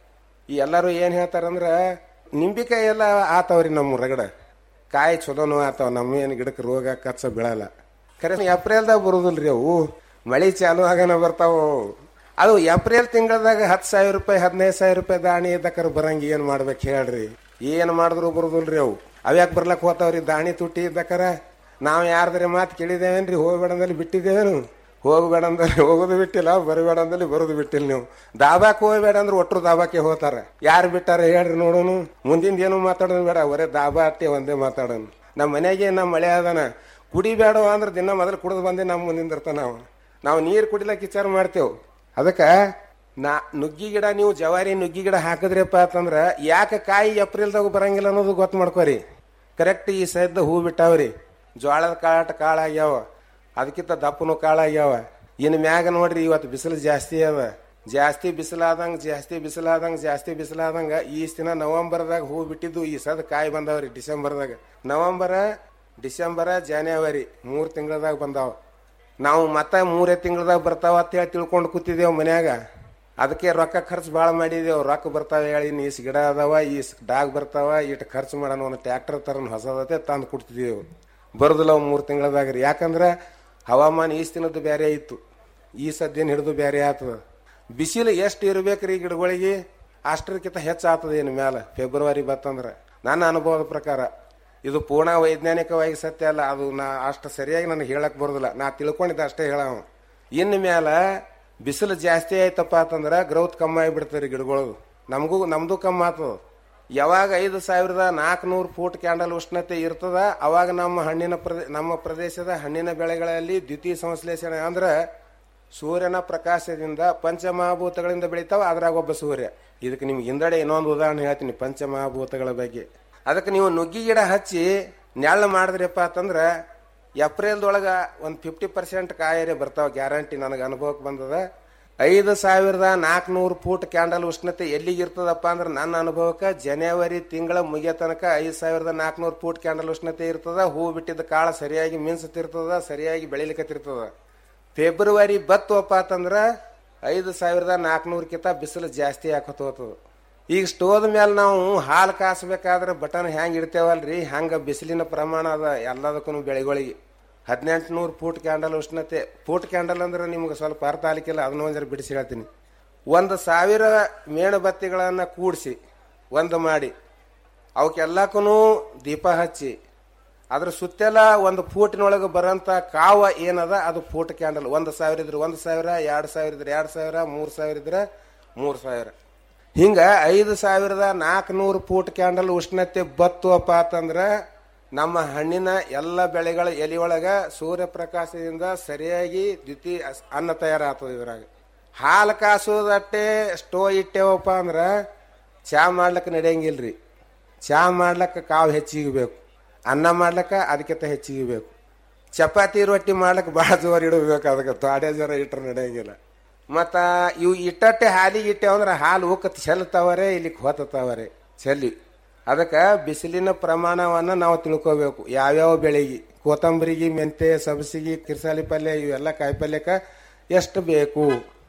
ಈ ಎಲ್ಲರೂ ಏನು ಹೇಳ್ತಾರಂದ್ರೆ ನಿಂಬಿಕಾಯಿ ಎಲ್ಲ ಆತಾವ್ರಿ ನಮ್ಮ ರಗಡ ಕಾಯಿ ಚಲೋನು ಆತಾವ ನಮ್ಮ ಏನು ಗಿಡಕ್ಕೆ ರೋಗ ಕಚ್ಚ ಬೀಳಲ್ಲ ಖರೆ ಏಪ್ರಿಲ್ದಾಗ ಬರುದಿಲ್ರಿ ಅವು ಮಳಿ ಚಾಲು ಆಗನ ಬರ್ತಾವ ಅದು ಏಪ್ರಿಲ್ ತಿಂಗಳದಾಗ ಹತ್ತು ಸಾವಿರ ರೂಪಾಯಿ ಹದಿನೈದು ಸಾವಿರ ರೂಪಾಯಿ ದಾಣಿ ಇದ್ದಕ್ಕಾರ ಬರಂಗ ಏನು ಮಾಡ್ಬೇಕು ಹೇಳ್ರಿ ಏನು ಮಾಡಿದ್ರು ಬರುದಿಲ್ರಿ ಅವು ಅವ್ಯಾಕೆ ಬರ್ಲಕ್ ಹೋತಾವ್ರಿ ದಾಣಿ ತುಟ್ಟಿ ಇದ್ದಕ್ಕಾರ ನಾವು ಯಾರ್ದಾರೆ ಮಾತು ಕೇಳಿದೇವೇನ್ರಿ ಹೋಗ್ಬೇಡಂದಲ್ಲಿ ಬಿಟ್ಟಿದ್ದೇವೇನು ಹೋಗ್ಬೇಡ ಅಂದ್ರೆ ಹೋಗೋದು ಬಿಟ್ಟಿಲ್ಲ ಬರಬೇಡ ಅಂದಲ್ಲಿ ಬರೋದು ಬಿಟ್ಟಿಲ್ಲ ನೀವು ದಾಬಾಕ್ ಹೋಗ್ಬೇಡ ಅಂದ್ರೆ ಒಟ್ಟರು ದಾಬಾಕ್ಕೆ ಹೋಗ್ತಾರ ಯಾರು ಬಿಟ್ಟಾರ ಹೇಳ್ರಿ ನೋಡೋನು ಮುಂದಿಂದ ಏನು ಮಾತಾಡೋದು ಬೇಡ ಒರೇ ದಾಬಾ ಅಟ್ಟೆ ಒಂದೇ ಮಾತಾಡೋನು ನಮ್ಮ ಮನೆಗೆ ನಮ್ಮ ಮಳೆ ಅದನ ಕುಡಿಬೇಡ ಅಂದ್ರೆ ದಿನ ಮೊದಲು ಕುಡಿದು ಬಂದೆ ನಮ್ಮ ಮುಂದಿಂದ ಇರ್ತಾನ ನಾವು ನಾವು ನೀರು ಕುಡಿಲಕ್ಕೆ ವಿಚಾರ ಮಾಡ್ತೇವೆ ಅದಕ್ಕೆ ನಾ ನುಗ್ಗಿ ಗಿಡ ನೀವು ಜವಾರಿ ನುಗ್ಗಿ ಗಿಡ ಹಾಕಿದ್ರಪ್ಪ ಅಂತಂದ್ರೆ ಯಾಕೆ ಕಾಯಿ ಏಪ್ರಿಲ್ದಾಗ ಬರಂಗಿಲ್ಲ ಅನ್ನೋದು ಗೊತ್ತು ಮಾಡ್ಕೋರಿ ಕರೆಕ್ಟ್ ಈ ಸದ್ದ ಹೂ ಬಿಟ್ಟಾವ್ರಿ ಜೋಳದ ಕಾಳಾಟ ಕಾಳಾಗ್ಯಾವ ಅದಕ್ಕಿಂತ ದಪ್ಪನು ಕಾಳಾಗ್ಯಾವ ಇನ್ನು ಮ್ಯಾಗ ನೋಡ್ರಿ ಇವತ್ತು ಬಿಸಿಲು ಜಾಸ್ತಿ ಅದ ಜಾಸ್ತಿ ಬಿಸಿಲಾದಂಗ ಜಾಸ್ತಿ ಬಿಸಿಲಾದಂಗ ಜಾಸ್ತಿ ಬಿಸಿಲಾದಂಗ ಈ ದಿನ ನವೆಂಬರ್ದಾಗ ಹೂ ಬಿಟ್ಟಿದ್ದು ಈ ಸದ್ ಕಾಯಿ ಬಂದಾವ್ರಿ ಡಿಸೆಂಬರ್ದಾಗ ನವೆಂಬರ ಡಿಸೆಂಬರ ಜಾನ್ಯವರಿ ಮೂರು ತಿಂಗಳದಾಗ ಬಂದಾವ ನಾವು ಮತ್ತೆ ಮೂರೇ ತಿಂಗಳದಾಗ ಬರ್ತಾವ ಅಂತ ಹೇಳಿ ತಿಳ್ಕೊಂಡು ಕೂತಿದ್ದೇವು ಮನ್ಯಾಗ ಅದಕ್ಕೆ ರೊಕ್ಕ ಖರ್ಚು ಭಾಳ ಮಾಡಿದೇವು ರೊಕ್ಕ ಬರ್ತಾವ ಹೇಳಿ ಈಸ್ ಗಿಡ ಅದಾವ ಈಸ್ ಡಾಗ್ ಬರ್ತಾವ ಇಟ್ಟು ಖರ್ಚು ಮಾಡೋಣ ಒಂದು ಟ್ರ್ಯಾಕ್ಟರ್ ತರನ್ ಹೊಸದತೆ ತಂದು ಕೊಡ್ತಿದ್ದೇವು ಬರೋದಿಲ್ಲ ಅವು ಮೂರು ತಿಂಗಳದಾಗ ರೀ ಯಾಕಂದ್ರೆ ಹವಾಮಾನ ಈಸ್ ದಿನದ್ದು ಬೇರೆ ಇತ್ತು ಈ ಸದ್ಯನ ಹಿಡಿದು ಬೇರೆ ಆಗ್ತದ ಬಿಸಿಲು ಎಷ್ಟು ಇರ್ಬೇಕ್ರಿ ಗಿಡಗಳಿಗೆ ಅಷ್ಟರಕ್ಕಿಂತ ಹೆಚ್ಚು ಆಗ್ತದ ಏನು ಮ್ಯಾಲ ಫೆಬ್ರವರಿ ಬತ್ತಂದ್ರೆ ನನ್ನ ಅನುಭವದ ಪ್ರಕಾರ ಇದು ಪೂರ್ಣ ವೈಜ್ಞಾನಿಕವಾಗಿ ಸತ್ಯ ಅಲ್ಲ ಅದು ನಾ ಅಷ್ಟು ಸರಿಯಾಗಿ ನನಗೆ ಹೇಳಕ್ ಬರೋದಿಲ್ಲ ನಾ ತಿಳ್ಕೊಂಡಿದ್ದೆ ಅಷ್ಟೇ ಹೇಳವ ಇನ್ನು ಮ್ಯಾಲ ಬಿಸಿಲು ಜಾಸ್ತಿ ಆಯ್ತಪ್ಪ ಅಂತಂದ್ರೆ ಗ್ರೌತ್ ಕಮ್ಮಿ ಆಗಿಬಿಡ್ತಾರೆ ಗಿಡಗಳು ನಮಗೂ ನಮ್ದು ಕಮ್ಮಿ ಆಗ್ತದ ಯಾವಾಗ ಐದು ಸಾವಿರದ ನಾಲ್ಕುನೂರು ಫೂಟ್ ಕ್ಯಾಂಡಲ್ ಉಷ್ಣತೆ ಇರ್ತದ ಅವಾಗ ನಮ್ಮ ಹಣ್ಣಿನ ಪ್ರದೇ ನಮ್ಮ ಪ್ರದೇಶದ ಹಣ್ಣಿನ ಬೆಳೆಗಳಲ್ಲಿ ದ್ವಿತೀಯ ಸಂಶ್ಲೇಷಣೆ ಅಂದ್ರೆ ಸೂರ್ಯನ ಪ್ರಕಾಶದಿಂದ ಪಂಚಮಹಾಭೂತಗಳಿಂದ ಬೆಳಿತಾವ ಅದ್ರಾಗ ಒಬ್ಬ ಸೂರ್ಯ ಇದಕ್ಕೆ ನಿಮ್ಗೆ ಹಿಂದಡೆ ಇನ್ನೊಂದು ಉದಾಹರಣೆ ಹೇಳ್ತೀನಿ ಪಂಚಮಹಾಭೂತಗಳ ಬಗ್ಗೆ ಅದಕ್ಕೆ ನೀವು ನುಗ್ಗಿ ಗಿಡ ಹಚ್ಚಿ ನೆಳ್ಳು ಮಾಡಿದ್ರಪ್ಪ ಅಂತಂದ್ರೆ ಏಪ್ರಿಲ್ದೊಳಗ ಒಂದು ಫಿಫ್ಟಿ ಪರ್ಸೆಂಟ್ ಕಾಯರೆ ಬರ್ತಾವ ಗ್ಯಾರಂಟಿ ನನಗೆ ಅನುಭವಕ್ಕೆ ಬಂದದ ಐದು ಸಾವಿರದ ನಾಲ್ಕುನೂರು ಫೂಟ್ ಕ್ಯಾಂಡಲ್ ಉಷ್ಣತೆ ಎಲ್ಲಿಗೆ ಇರ್ತದಪ್ಪ ಅಂದ್ರೆ ನನ್ನ ಅನುಭವಕ್ಕೆ ಜನವರಿ ತಿಂಗಳ ಮುಗಿಯೋ ತನಕ ಐದು ಸಾವಿರದ ನಾಲ್ಕುನೂರು ಫೂಟ್ ಕ್ಯಾಂಡಲ್ ಉಷ್ಣತೆ ಇರ್ತದ ಹೂ ಬಿಟ್ಟಿದ್ದ ಕಾಳ ಸರಿಯಾಗಿ ಮಿನ್ಸುತ್ತಿರ್ತದ ಸರಿಯಾಗಿ ಬೆಳಿಲಿಕತ್ತಿರ್ತದ ಫೆಬ್ರವರಿ ಬತ್ತುವಪ್ಪ ಅಂತಂದ್ರೆ ಐದು ಸಾವಿರದ ನಾಲ್ಕುನೂರಕ್ಕಿಂತ ಬಿಸಿಲು ಜಾಸ್ತಿ ಆಕತ್ ಹೋಗ್ತದ ಈಗ ಸ್ಟೋವ್ ಮೇಲೆ ನಾವು ಹಾಲು ಕಾಸ್ಬೇಕಾದ್ರೆ ಬಟನ್ ಹೆಂಗೆ ಇಡ್ತೇವಲ್ರಿ ಹಂಗೆ ಬಿಸಿಲಿನ ಪ್ರಮಾಣ ಅದ ಎಲ್ಲದಕ್ಕೂ ಬೆಳೆಗಳಿಗೆ ಹದಿನೆಂಟು ನೂರು ಫೂಟ್ ಕ್ಯಾಂಡಲ್ ಉಷ್ಣತೆ ಫೂಟ್ ಕ್ಯಾಂಡಲ್ ಅಂದ್ರೆ ನಿಮ್ಗೆ ಸ್ವಲ್ಪ ಅರ್ಥ ಆಗ್ಲಿಕ್ಕಿಲ್ಲ ಅದನ್ನ ಒಂದ್ಸರಿ ಬಿಡಿಸಿ ಹೇಳ್ತೀನಿ ಒಂದು ಸಾವಿರ ಮೇಣಬತ್ತಿಗಳನ್ನು ಕೂಡಿಸಿ ಒಂದು ಮಾಡಿ ಅವಕ್ಕೆಲ್ಲಕ್ಕೂ ದೀಪ ಹಚ್ಚಿ ಅದ್ರ ಸುತ್ತೆಲ್ಲ ಒಂದು ಫೂಟಿನೊಳಗೆ ಬರೋಂಥ ಕಾವ ಏನದ ಅದು ಫೂಟ್ ಕ್ಯಾಂಡಲ್ ಒಂದು ಸಾವಿರ ಇದ್ರೆ ಒಂದು ಸಾವಿರ ಎರಡು ಸಾವಿರ ಇದ್ರೆ ಎರಡು ಸಾವಿರ ಮೂರು ಸಾವಿರ ಇದ್ರೆ ಮೂರು ಸಾವಿರ ಹಿಂಗ ಐದು ಸಾವಿರದ ನಾಲ್ಕುನೂರು ಫೂಟ್ ಕ್ಯಾಂಡಲ್ ಉಷ್ಣತೆ ಬತ್ತುವಪ್ಪ ಅಂತಂದ್ರೆ ನಮ್ಮ ಹಣ್ಣಿನ ಎಲ್ಲ ಬೆಳೆಗಳ ಎಲಿಯೊಳಗ ಸೂರ್ಯಪ್ರಕಾಶದಿಂದ ಸರಿಯಾಗಿ ದ್ವಿತೀಯ ಅಸ್- ಅನ್ನ ತಯಾರಾಗ್ತದೆ ಇದ್ರಾಗ ಹಾಲು ಕಾಸೋದಟ್ಟೆ ಸ್ಟೋ ಇಟ್ಟೇವಪ್ಪ ಅಂದ್ರೆ ಚಾ ಮಾಡ್ಲಿಕ್ಕೆ ನಡೆಯಂಗಿಲ್ರಿ ಚಾ ಮಾಡ್ಲಿಕ್ಕೆ ಕಾವು ಹೆಚ್ಚಿಗೆ ಬೇಕು ಅನ್ನ ಮಾಡ್ಲಿಕ್ಕೆ ಅದಕ್ಕಿಂತ ಹೆಚ್ಚಿಗೆ ಬೇಕು ಚಪಾತಿ ರೊಟ್ಟಿ ಮಾಡ್ಲಿಕ್ಕೆ ಭಾಳ ಜೋರು ಇಡಬೇಕು ಅದಕ್ಕೆ ತಾಡೆ ಜೋರ ಇಟ್ರೆ ನಡೆಯಂಗಿಲ್ಲ ಮತ್ತು ಇವು ಇಟ್ಟಟ್ಟೆ ಹಾಲಿಗೆ ಇಟ್ಟೇವು ಅಂದ್ರೆ ಹಾಲು ಉಕ್ಕತ್ ಚೆಲ್ತಾವರೆ ಇಲ್ಲಿಗೆ ಹೋತತಾವರೆ ಚೆಲ್ಲಿ ಅದಕ್ಕೆ ಬಿಸಿಲಿನ ಪ್ರಮಾಣವನ್ನು ನಾವು ತಿಳ್ಕೋಬೇಕು ಯಾವ್ಯಾವ ಬೆಳೆಗೆ ಕೊತ್ತಂಬರಿಗೆ ಮೆಂತೆ ಸಬಸಿಗೆ ಕಿರ್ಸಾಲಿ ಪಲ್ಯ ಇವೆಲ್ಲ ಕಾಯಿ ಪಲ್ಯಕ್ಕೆ ಎಷ್ಟು ಬೇಕು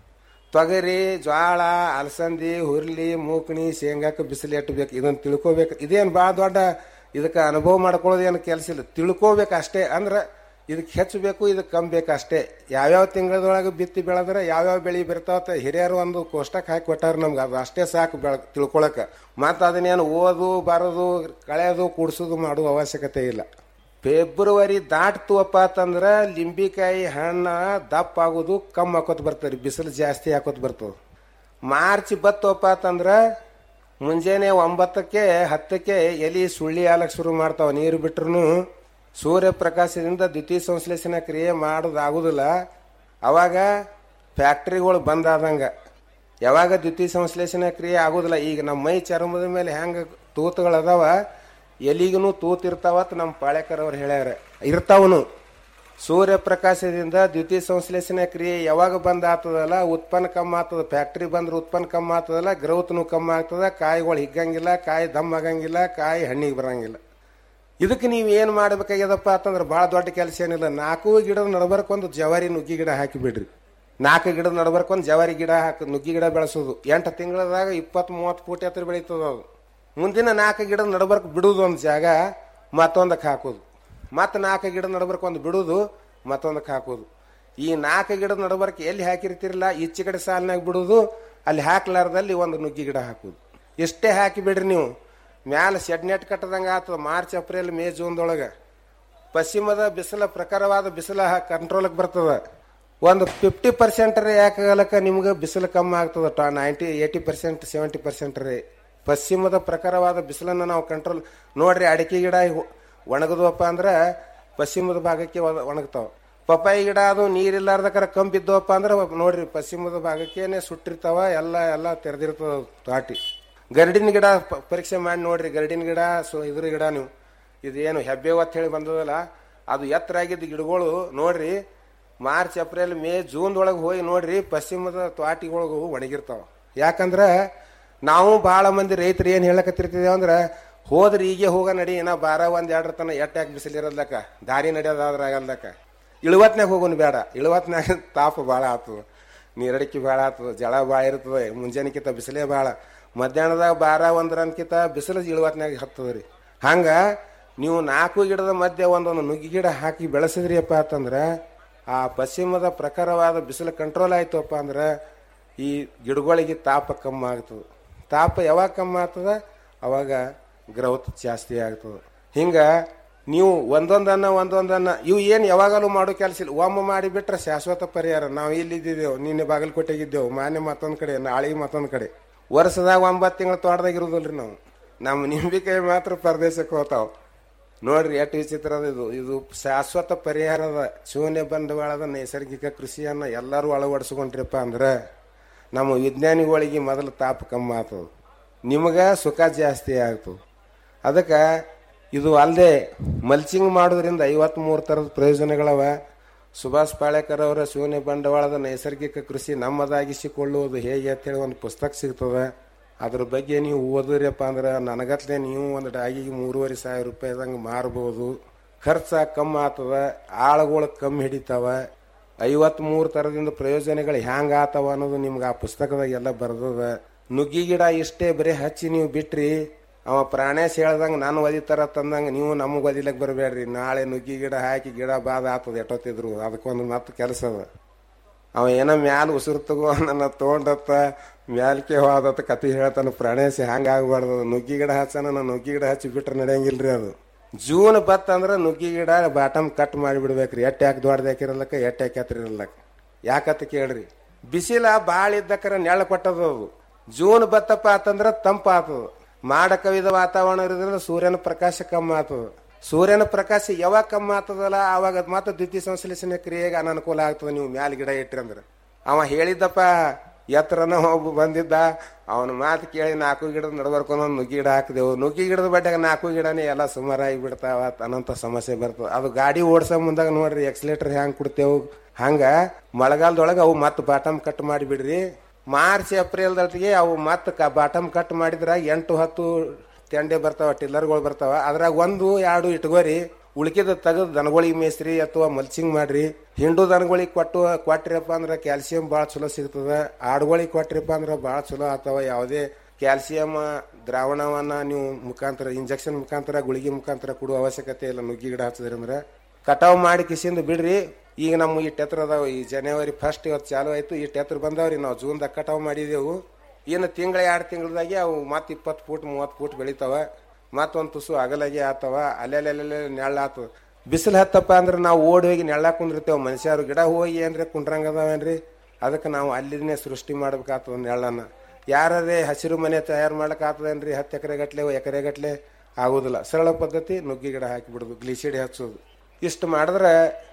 ತೊಗರಿ ಜ್ವಾಳ ಅಲಸಂದಿ ಹುರ್ಲಿ ಮೂಕಣಿ ಶೇಂಗಾಕ್ಕೆ ಬಿಸಿಲು ಎಷ್ಟು ಬೇಕು ಇದನ್ನು ತಿಳ್ಕೊಬೇಕು ಇದೇನು ಭಾಳ ದೊಡ್ಡ ಇದಕ್ಕೆ ಅನುಭವ ಮಾಡ್ಕೊಳ್ಳೋದು ಏನು ಕೆಲಸ ಇಲ್ಲ ತಿಳ್ಕೊಬೇಕು ಅಷ್ಟೇ ಅಂದ್ರೆ ಇದಕ್ಕೆ ಹೆಚ್ಚು ಬೇಕು ಇದಕ್ಕೆ ಕಮ್ಮಿ ಬೇಕು ಅಷ್ಟೇ ಯಾವ್ಯಾವ ತಿಂಗಳದೊಳಗೆ ಬಿತ್ತಿ ಬೆಳೆದ್ರೆ ಯಾವ್ಯಾವ ಬೆಳೆ ಬರ್ತಾವತ್ತ ಹಿರಿಯರು ಒಂದು ಕೋಷ್ಟಕ್ಕೆ ಹಾಕಿ ಕೊಟ್ಟಾರ ನಮ್ಗೆ ಅದು ಅಷ್ಟೇ ಸಾಕು ಬೆಳ ತಿಳ್ಕೊಳಕ್ಕೆ ಮತ್ತು ಅದನ್ನೇನು ಓದು ಬರೋದು ಕಳೆಯೋದು ಕೂಡ್ಸೋದು ಮಾಡುವ ಅವಶ್ಯಕತೆ ಇಲ್ಲ ಫೆಬ್ರವರಿ ದಾಟ್ತುವಪ್ಪ ಅಂತಂದ್ರೆ ಲಿಂಬಿಕಾಯಿ ಹಣ್ಣ ದಪ್ಪ ಆಗೋದು ಕಮ್ಮಿ ಹಾಕೋತ ಬರ್ತದೆ ಬಿಸಿಲು ಜಾಸ್ತಿ ಹಾಕೋತ ಬರ್ತದೆ ಮಾರ್ಚ್ ಬತ್ತವಪ್ಪ ಅಂತಂದ್ರೆ ಮುಂಜಾನೆ ಒಂಬತ್ತಕ್ಕೆ ಹತ್ತಕ್ಕೆ ಎಲಿ ಸುಳ್ಳಿ ಆಲಕ್ಕೆ ಶುರು ಮಾಡ್ತಾವ ನೀರು ಬಿಟ್ರು ಸೂರ್ಯಪ್ರಕಾಶದಿಂದ ದ್ವಿತೀಯ ಸಂಶ್ಲೇಷಣೆ ಕ್ರಿಯೆ ಮಾಡೋದಾಗುದಿಲ್ಲ ಅವಾಗ ಫ್ಯಾಕ್ಟ್ರಿಗಳು ಬಂದಾದಂಗೆ ಯಾವಾಗ ದ್ವಿತೀಯ ಸಂಶ್ಲೇಷಣೆ ಕ್ರಿಯೆ ಆಗೋದಿಲ್ಲ ಈಗ ನಮ್ಮ ಮೈ ಚರ್ಮದ ಮೇಲೆ ಹೆಂಗೆ ತೂತುಗಳದಾವ ಎಲಿಗೂ ತೂತಿರ್ತಾವತ್ ನಮ್ಮ ಪಾಳ್ಯಕರವ್ರು ಹೇಳ್ಯಾರ ಇರ್ತಾವನು ಸೂರ್ಯಪ್ರಕಾಶದಿಂದ ದ್ವಿತೀಯ ಸಂಶ್ಲೇಷಣೆ ಕ್ರಿಯೆ ಯಾವಾಗ ಬಂದ್ ಆಗ್ತದಲ್ಲ ಉತ್ಪನ್ನ ಕಮ್ಮಿ ಆಗ್ತದ ಫ್ಯಾಕ್ಟ್ರಿ ಬಂದ್ರೆ ಉತ್ಪನ್ನ ಕಮ್ಮಿ ಆಗ್ತದಲ್ಲ ಗ್ರೌತ್ನು ಕಮ್ಮಿ ಆಗ್ತದ ಕಾಯಿಗಳು ಹಿಗ್ಗಂಗಿಲ್ಲ ಕಾಯಿ ದಮ್ ಆಗಂಗಿಲ್ಲ ಕಾಯಿ ಹಣ್ಣಿಗೆ ಬರಂಗಿಲ್ಲ ಇದಕ್ಕೆ ನೀವು ಏನು ಮಾಡ್ಬೇಕಾಗ್ಯದಪ್ಪ ಅಂತಂದ್ರೆ ಭಾಳ ದೊಡ್ಡ ಕೆಲಸ ಏನಿಲ್ಲ ನಾಲ್ಕು ಗಿಡದ ನಡಬರ್ಕ್ ಒಂದು ಜವಾರಿ ನುಗ್ಗಿ ಗಿಡ ಹಾಕಿ ಬಿಡ್ರಿ ನಾಲ್ಕು ಗಿಡದ ನಡಬರ್ಕ್ ಒಂದು ಜವಾರಿ ಗಿಡ ಹಾಕಿ ನುಗ್ಗಿ ಗಿಡ ಬೆಳೆಸೋದು ಎಂಟು ತಿಂಗಳದಾಗ ಇಪ್ಪತ್ತು ಮೂವತ್ತು ಫೂಟ್ ಎತ್ತರ ಬೆಳೀತದ ಅದು ಮುಂದಿನ ನಾಲ್ಕು ಗಿಡದ ನಡಬರ್ಕ್ ಬಿಡುದು ಒಂದು ಜಾಗ ಮತ್ತೊಂದಕ್ಕೆ ಹಾಕೋದು ಮತ್ತೆ ನಾಲ್ಕು ಗಿಡದ ನಡಬರ್ಕ್ ಒಂದು ಬಿಡುದು ಮತ್ತೊಂದಕ್ಕೆ ಹಾಕೋದು ಈ ನಾಲ್ಕು ಗಿಡದ ನಡಬರ್ಕ್ ಎಲ್ಲಿ ಹಾಕಿರ್ತಿರಲ್ಲ ಈಚೆ ಕಡೆ ಸಾಲಿನಾಗ ಬಿಡುದು ಅಲ್ಲಿ ಹಾಕ್ಲಾರ್ದಲ್ಲಿ ಒಂದು ನುಗ್ಗಿ ಗಿಡ ಹಾಕೋದು ಎಷ್ಟೇ ಹಾಕಿ ಬಿಡ್ರಿ ನೀವು ಮ್ಯಾಲ ಶೆಡ್ ನೆಟ್ ಕಟ್ಟದಂಗೆ ಆಗ್ತದ ಮಾರ್ಚ್ ಏಪ್ರಿಲ್ ಮೇ ಜೂನ್ದೊಳಗೆ ಪಶ್ಚಿಮದ ಬಿಸಿಲ ಪ್ರಖರವಾದ ಬಿಸಿಲ ಕಂಟ್ರೋಲ್ಗೆ ಬರ್ತದ ಒಂದು ಫಿಫ್ಟಿ ಪರ್ಸೆಂಟ್ ರೇ ಯಾಕಾಗಲಕ್ಕ ನಿಮ್ಗೆ ಬಿಸಿಲು ಕಮ್ಮಿ ಆಗ್ತದ ಟಾ ninety eighty percent seventy percent ರೇ ಪಶ್ಚಿಮದ ಪ್ರಖರವಾದ ಬಿಸಿಲನ್ನು ನಾವು ಕಂಟ್ರೋಲ್ ನೋಡ್ರಿ ಅಡಿಕೆ ಗಿಡ ಹೊ- ಒಣಗದ್ವಪ್ಪ ಅಂದ್ರೆ ಪಶ್ಚಿಮದ ಭಾಗಕ್ಕೆ ಒಣ- ಒಣಗ್ತಾವ ಪಪ್ಪಾಯಿ ಗಿಡ ಅದು ನೀರಿಲ್ಲಾರ್ದಕ್ಕಾರ ಕಮ್ಮಿ ಬಿದ್ದವಪ್ಪ ಅಂದ್ರೆ ನೋಡ್ರಿ ಪಶ್ಚಿಮದ ಭಾಗಕ್ಕೇನೆ ಸುಟ್ಟಿರ್ತಾವ ಎಲ್ಲ ಎಲ್ಲ ತೆರೆದಿರ್ತದ ತಾಟಿ ಗರಡಿನ ಗಿಡ ಪ- ಪರೀಕ್ಷೆ ಮಾಡಿ ನೋಡ್ರಿ ಗರಡಿನ ಗಿಡ ಸೊ ಇದ್ರ ಗಿಡ ನೀವು ಇದೇನು ಹೆಬ್ಬೇವು ಅಂತ ಹೇಳಿ ಬಂದದಲ್ಲ ಅದು ಎತ್ತರ ಆಗಿದ್ದ ಗಿಡಗಳು ನೋಡ್ರಿ ಮಾರ್ಚ್ ಏಪ್ರಿಲ್ ಮೇ ಜೂನ್ದೊಳಗೆ ಹೋಗಿ ನೋಡ್ರಿ ಪಶ್ಚಿಮದ ತ್ವಾಟಿಗೊಳಗು ಒಣಗಿರ್ತಾವ ಯಾಕಂದ್ರೆ ನಾವು ಭಾಳ ಮಂದಿ ರೈತರು ಏನು ಹೇಳಕತ್ತಿರ್ತೀವಿ ಅಂದ್ರೆ ಹೋದ್ರೆ ಈಗ ಹೋಗ ನಡಿ ನಾ ಬಾರ ಒಂದ್ ಎರಡರ ತನ ಎಟ್ಟ ಯಾಕೆ ಬಿಸಿಲಿರೋದ್ಲಕ್ಕ ದಾರಿ ನಡೆಯೋದಾದ್ರ ಆಗಲ್ದಕ್ಕ ಇಳುವತ್ನಾಗ ಹೋಗೋನು ಬೇಡ ಇಳುವತ್ನಾಗ ತಾಪ ಭಾಳ ಆಗ್ತದ ನೀರಡಿಕೆ ಭಾಳ ಆಗ್ತದ ಜಳ ಭಾಳ ಇರ್ತದೆ ಮುಂಜಾನೆಕಿಂತ ಬಿಸಿಲೇ ಭಾಳ ಮಧ್ಯಾಹ್ನದಾಗ ಬಾರ ಒಂದರನ್ಕಿಂತ ಬಿಸಿಲು ಇಳುವತ್ನಾಗ ಹತ್ತದ ರೀ ಹಂಗ ನೀವು ನಾಲ್ಕು ಗಿಡದ ಮಧ್ಯೆ ಒಂದೊಂದು ನುಗ್ಗಿ ಗಿಡ ಹಾಕಿ ಬೆಳೆಸಿದ್ರಿಯಪ್ಪ ಅಂತಂದ್ರೆ ಆ ಪಶ್ಚಿಮದ ಪ್ರಖರವಾದ ಬಿಸಿಲು ಕಂಟ್ರೋಲ್ ಆಯ್ತಪ್ಪ ಅಂದ್ರೆ ಈ ಗಿಡಗಳಿಗೆ ತಾಪ ಕಮ್ಮಿ ಆಗ್ತದೆ ತಾಪ ಯಾವಾಗ ಕಮ್ಮಿ ಆಗ್ತದ ಅವಾಗ ಗ್ರೌತ್ ಜಾಸ್ತಿ ಆಗ್ತದೆ ಹಿಂಗ ನೀವು ಒಂದೊಂದನ್ನ ಒಂದೊಂದನ್ನ ಇವು ಏನು ಯಾವಾಗಲೂ ಮಾಡೋ ಕೆಲಸ ಇಲ್ಲ ಒಮ್ಮೆ ಮಾಡಿಬಿಟ್ರೆ ಶಾಶ್ವತ ಪರಿಹಾರ ನಾವು ಇಲ್ಲಿದ್ದೇವೆ ನಿನ್ನೆ ಬಾಗಲಕೋಟೆಗಿದ್ದೆವು ಮಾನ್ಯ ಮತ್ತೊಂದು ಕಡೆ ನಾಳೆಗೆ ಮತ್ತೊಂದು ಕಡೆ ವರ್ಷದಾಗ ಒಂಬತ್ತು ತಿಂಗಳು ತೋಟದಾಗ ಇರೋದಿಲ್ರಿ ನಾವು ನಮ್ಮ ನಿಂಬಿಕಾಯಿ ಮಾತ್ರ ಪರದೇಶಕ್ಕೆ ಹೋತಾವ ನೋಡ್ರಿ ಎಷ್ಟು ವಿಚಿತ್ರ ಅದ ಇದು ಇದು ಶಾಶ್ವತ ಪರಿಹಾರದ ಶೂನ್ಯ ಬಂಡವಾಳದ ನೈಸರ್ಗಿಕ ಕೃಷಿಯನ್ನ ಎಲ್ಲರೂ ಅಳವಡಿಸ್ಕೊಂಡ್ರಿಪ್ಪ ಅಂದ್ರೆ ನಮ್ಮ ವಿಜ್ಞಾನಿಗಳಿಗೆ ಮೊದಲು ತಾಪ ಕಮ್ಮಿ ಆಗ್ತದೆ ನಿಮಗೆ ಸುಖ ಜಾಸ್ತಿ ಆಗ್ತದೆ ಅದಕ್ಕೆ ಇದು ಅಲ್ಲದೆ ಮಲ್ಚಿಂಗ್ ಮಾಡೋದ್ರಿಂದ ಐವತ್ಮೂರು ಥರದ ಪ್ರಯೋಜನಗಳವ ಸುಭಾಷ್ ಪಾಳೇಕರ್ ಅವರ ಶೂನ್ಯ ಬಂಡವಾಳದ ನೈಸರ್ಗಿಕ ಕೃಷಿ ನಮ್ಮದಾಗಿಸಿಕೊಳ್ಳುವುದು ಹೇಗೆ ಅಂತೇಳಿ ಒಂದು ಪುಸ್ತಕ ಸಿಗ್ತದೆ ಅದ್ರ ಬಗ್ಗೆ ನೀವು ಓದಿದ್ರಪ್ಪ ಅಂದ್ರೆ ನನಗತ್ಲೆ ನೀವು ಒಂದು ಡಾಗಿಗೆ ಮೂರುವರೆ ಸಾವಿರ ರೂಪಾಯಿದಂಗೆ ಮಾರ್ಬೋದು ಖರ್ಚ ಕಮ್ಮಿ ಆಗ್ತದ ಆಳುಗಳು ಕಮ್ಮಿ ಹಿಡಿತಾವ ಐವತ್ಮೂರು ಥರದಿಂದ ಪ್ರಯೋಜನಗಳು ಹ್ಯಾಂಗ ಆತವ ಅನ್ನೋದು ನಿಮ್ಗೆ ಆ ಪುಸ್ತಕದಾಗ ಎಲ್ಲ ಬರ್ದದ ನುಗ್ಗಿ ಗಿಡ ಇಷ್ಟೇ ಬರೀ ಹಚ್ಚಿ ನೀವು ಬಿಟ್ರಿ ಅವ ಪ್ರಾಣೇಶ್ ಹೇಳ್ದಂಗೆ ನಾನು ಒದಿತಾರ ತಂದಂಗೆ ನೀವು ನಮಗೆ ಒದಿಲಕ್ಕೆ ಬರಬೇಡ್ರಿ ನಾಳೆ ನುಗ್ಗಿ ಗಿಡ ಹಾಕಿ ಗಿಡ ಬಾದ ಆಗ್ತದೆ ಎಟ್ಟೊತ್ತಿದ್ರು ಅದಕ್ಕೊಂದು ಮತ್ತೆ ಕೆಲಸ ಅದ ಅವ ಏನೋ ಮ್ಯಾಲ ಉಸಿರು ತಗೋ ನನ್ನ ತೊಗೊಂಡತ್ತ ಮ್ಯಾಲ್ಕೆ ಹೋದತ್ತ ಕತಿ ಹೇಳ್ತಾನ ಪ್ರಾಣೇಶ ಹಂಗ ಆಗ್ಬಾರ್ದು ನುಗ್ಗಿ ಗಿಡ ಹಚ್ಚನ ನಾ ನುಗ್ಗಿ ಗಿಡ ಹಚ್ಚಿ ಬಿಟ್ರೆ ನಡೆಯಂಗಿಲ್ರಿ ಅದು ಜೂನ್ ಬತ್ತಂದ್ರ ನುಗ್ಗಿ ಗಿಡ ಬಾಟಮ್ ಕಟ್ ಮಾಡಿಬಿಡ್ಬೇಕ್ರಿ ಎಟ್ ಯಾಕೆ ದೊಡ್ಡದ ಹಾಕಿರಲ್ಲಕ್ಕ ಎಟ್ ಯಾಕೆ ಹತ್ತಿರಲ್ಲಕ್ಕ ಯಾಕತ್ತ ಕೇಳ್ರಿ ಬಿಸಿಲ ಬಾಳ ಇದ್ದಕ್ಕರ ನೆಳ ಕೊಟ್ಟದ ಅದು ಜೂನ್ ಬತ್ತಪ್ಪ ಆತಂದ್ರ ತಂಪ ಆತದ ಮಾಡ ಕವಿದ ವಾತಾವರಣ ಇರೋದ್ರಿಂದ ಸೂರ್ಯನ ಪ್ರಕಾಶ ಕಮ್ಮಿ ಆತದ ಸೂರ್ಯನ ಪ್ರಕಾಶ ಯಾವಾಗ ಕಮ್ಮಿ ಆಗ್ತದಲ್ಲ ಅವಾಗ ಅದ್ ಮಾತ್ರ ದ್ವಿತೀಯ ಸಂಶ್ಲೇಷಣೆ ಕ್ರಿಯೆಗೆ ಅನನುಕೂಲ ಆಗ್ತದೆ ನೀವು ಮ್ಯಾಲ ಗಿಡ ಇಟ್ರಿ ಅಂದ್ರೆ ಅವ ಹೇಳಿದ್ದಪ್ಪ ಎತ್ತರನ ಒಬ್ಬ ಬಂದಿದ್ದ ಅವನ ಮಾತು ಕೇಳಿ ನಾಲ್ಕು ಗಿಡದ ನಡ್ಬರ್ಕೊಂಡು ನುಗ್ಗಿ ಗಿಡ ಹಾಕಿದೆವು ನುಗ್ಗಿ ಗಿಡದ ಬಡ್ಡೆಗೆ ನಾಲ್ಕು ಗಿಡನೇ ಎಲ್ಲ ಸುಮಾರಾಗಿ ಬಿಡ್ತಾವ ಅನ್ನಂತ ಸಮಸ್ಯೆ ಬರ್ತದೆ ಅದು ಗಾಡಿ ಓಡ್ಸೋ ಮುಂದಾಗ ನೋಡ್ರಿ ಎಕ್ಸಲೇಟರ್ ಹ್ಯಾಂಗ್ ಕೊಡ್ತೇವು ಹಂಗ ಮಳೆಗಾಲದೊಳಗೆ ಅವು ಮತ್ತೆ ಬಾಟಮ್ ಕಟ್ ಮಾಡಿಬಿಡ್ರಿ ಮಾರ್ಚ್ ಏಪ್ರಿಲ್ ದಟ್ಟಿಗೆ ಅವು ಮತ್ತೆ ಕ ಬಾಟಮ್ ಕಟ್ ಮಾಡಿದ್ರ ಎಂಟು ಹತ್ತು ತೆಂಡೆ ಬರ್ತಾವ ಟಿಲ್ಲರ್ಗಳು ಬರ್ತಾವ ಅದ್ರಾಗ ಒಂದು ಎರಡು ಇಟ್ಕೋರಿ ಉಳ್ಕಿದ ತೆಗೆದು ದನಗಳಿಗೆ ಮೇಸ್ರಿ ಅಥವಾ ಮಲ್ಚಿಂಗ್ ಮಾಡ್ರಿ ಹಿಂಡು ದನಗಳಿಗೆ ಕೊಟ್ಟು ಕೊಟ್ರಿಯಪ್ಪ ಅಂದ್ರೆ ಕ್ಯಾಲ್ಸಿಯಂ ಭಾಳ ಚಲೋ ಸಿಗ್ತದ ಆಡುಗಳಿಗೆ ಕೊಟ್ರಿಪ್ಪ ಅಂದ್ರೆ ಭಾಳ ಚಲೋ ಆತಾವ ಯಾವುದೇ ಕ್ಯಾಲ್ಸಿಯಂ ದ್ರಾವಣವನ್ನ ನೀವು ಮುಖಾಂತರ ಇಂಜೆಕ್ಷನ್ ಮುಖಾಂತರ ಗುಳಿಗೆ ಮುಖಾಂತರ ಕೊಡುವ ಅವಶ್ಯಕತೆ ಇಲ್ಲ ನುಗ್ಗಿ ಗಿಡ ಹಚ್ಚಿದ್ರಿ ಅಂದ್ರೆ ಕಟಾವ್ ಮಾಡಿ ಕಿಸಿಂದ ಬಿಡ್ರಿ ಈಗ ನಮ್ಮ ಇಟ್ಟು ಎತ್ತರ ಅದಾವ ಈ ಜನವರಿ ಫಸ್ಟ್ ಇವತ್ತು ಚಾಲು ಆಯ್ತು ಇಟ್ಟು ಎತ್ತರ ಬಂದಾವ್ರಿ ನಾವು ಜೂನ್ದಾಗ ಕಟಾವ್ ಮಾಡಿದೆವು ಇನ್ನು ತಿಂಗಳ ಎರಡು ತಿಂಗಳದಾಗೆ ಅವು ಮತ್ತೆ ಇಪ್ಪತ್ತು ಫೂಟ್ ಮೂವತ್ತು ಫೂಟ್ ಬೆಳಿತಾವ ಮತ್ತೊಂದು ತುಸು ಅಗಲಾಗಿ ಆತವ ಅಲ್ಲೆಲ್ಲೆಲ್ಲೆ ನೆಳ್ಳ ಆತದ ಬಿಸಿಲು ಹತ್ತಪ್ಪ ಅಂದ್ರೆ ನಾವು ಓಡಿ ಹೋಗಿ ನೆಳ್ಳ ಕುಂದಿರ್ತೇವೆ ಮನುಷ್ಯರು ಗಿಡ ಹೋಗಿ ಏನ್ರಿ ಕುಂಡ್ರಂಗ ಅದಾವೇನ್ರಿ ಅದಕ್ಕೆ ನಾವು ಅಲ್ಲಿನೇ ಸೃಷ್ಟಿ ಮಾಡ್ಬೇಕಾಗ್ತದ ನೆಳ್ಳನ್ನ ಯಾರದೇ ಹಸಿರು ಮನೆ ತಯಾರು ಮಾಡಕ್ ಆಗ್ತದೇನ್ರಿ ಹತ್ತು ಎಕರೆ ಗಟ್ಲೆ ಎಕರೆ ಗಟ್ಲೆ ಆಗುದಿಲ್ಲ ಸರಳ ಪದ್ಧತಿ ನುಗ್ಗಿ ಗಿಡ ಹಾಕಿಬಿಡುದು ಗ್ಲಿಸಿಡಿ ಹಚ್ಚೋದು ಇಷ್ಟು ಮಾಡಿದ್ರೆ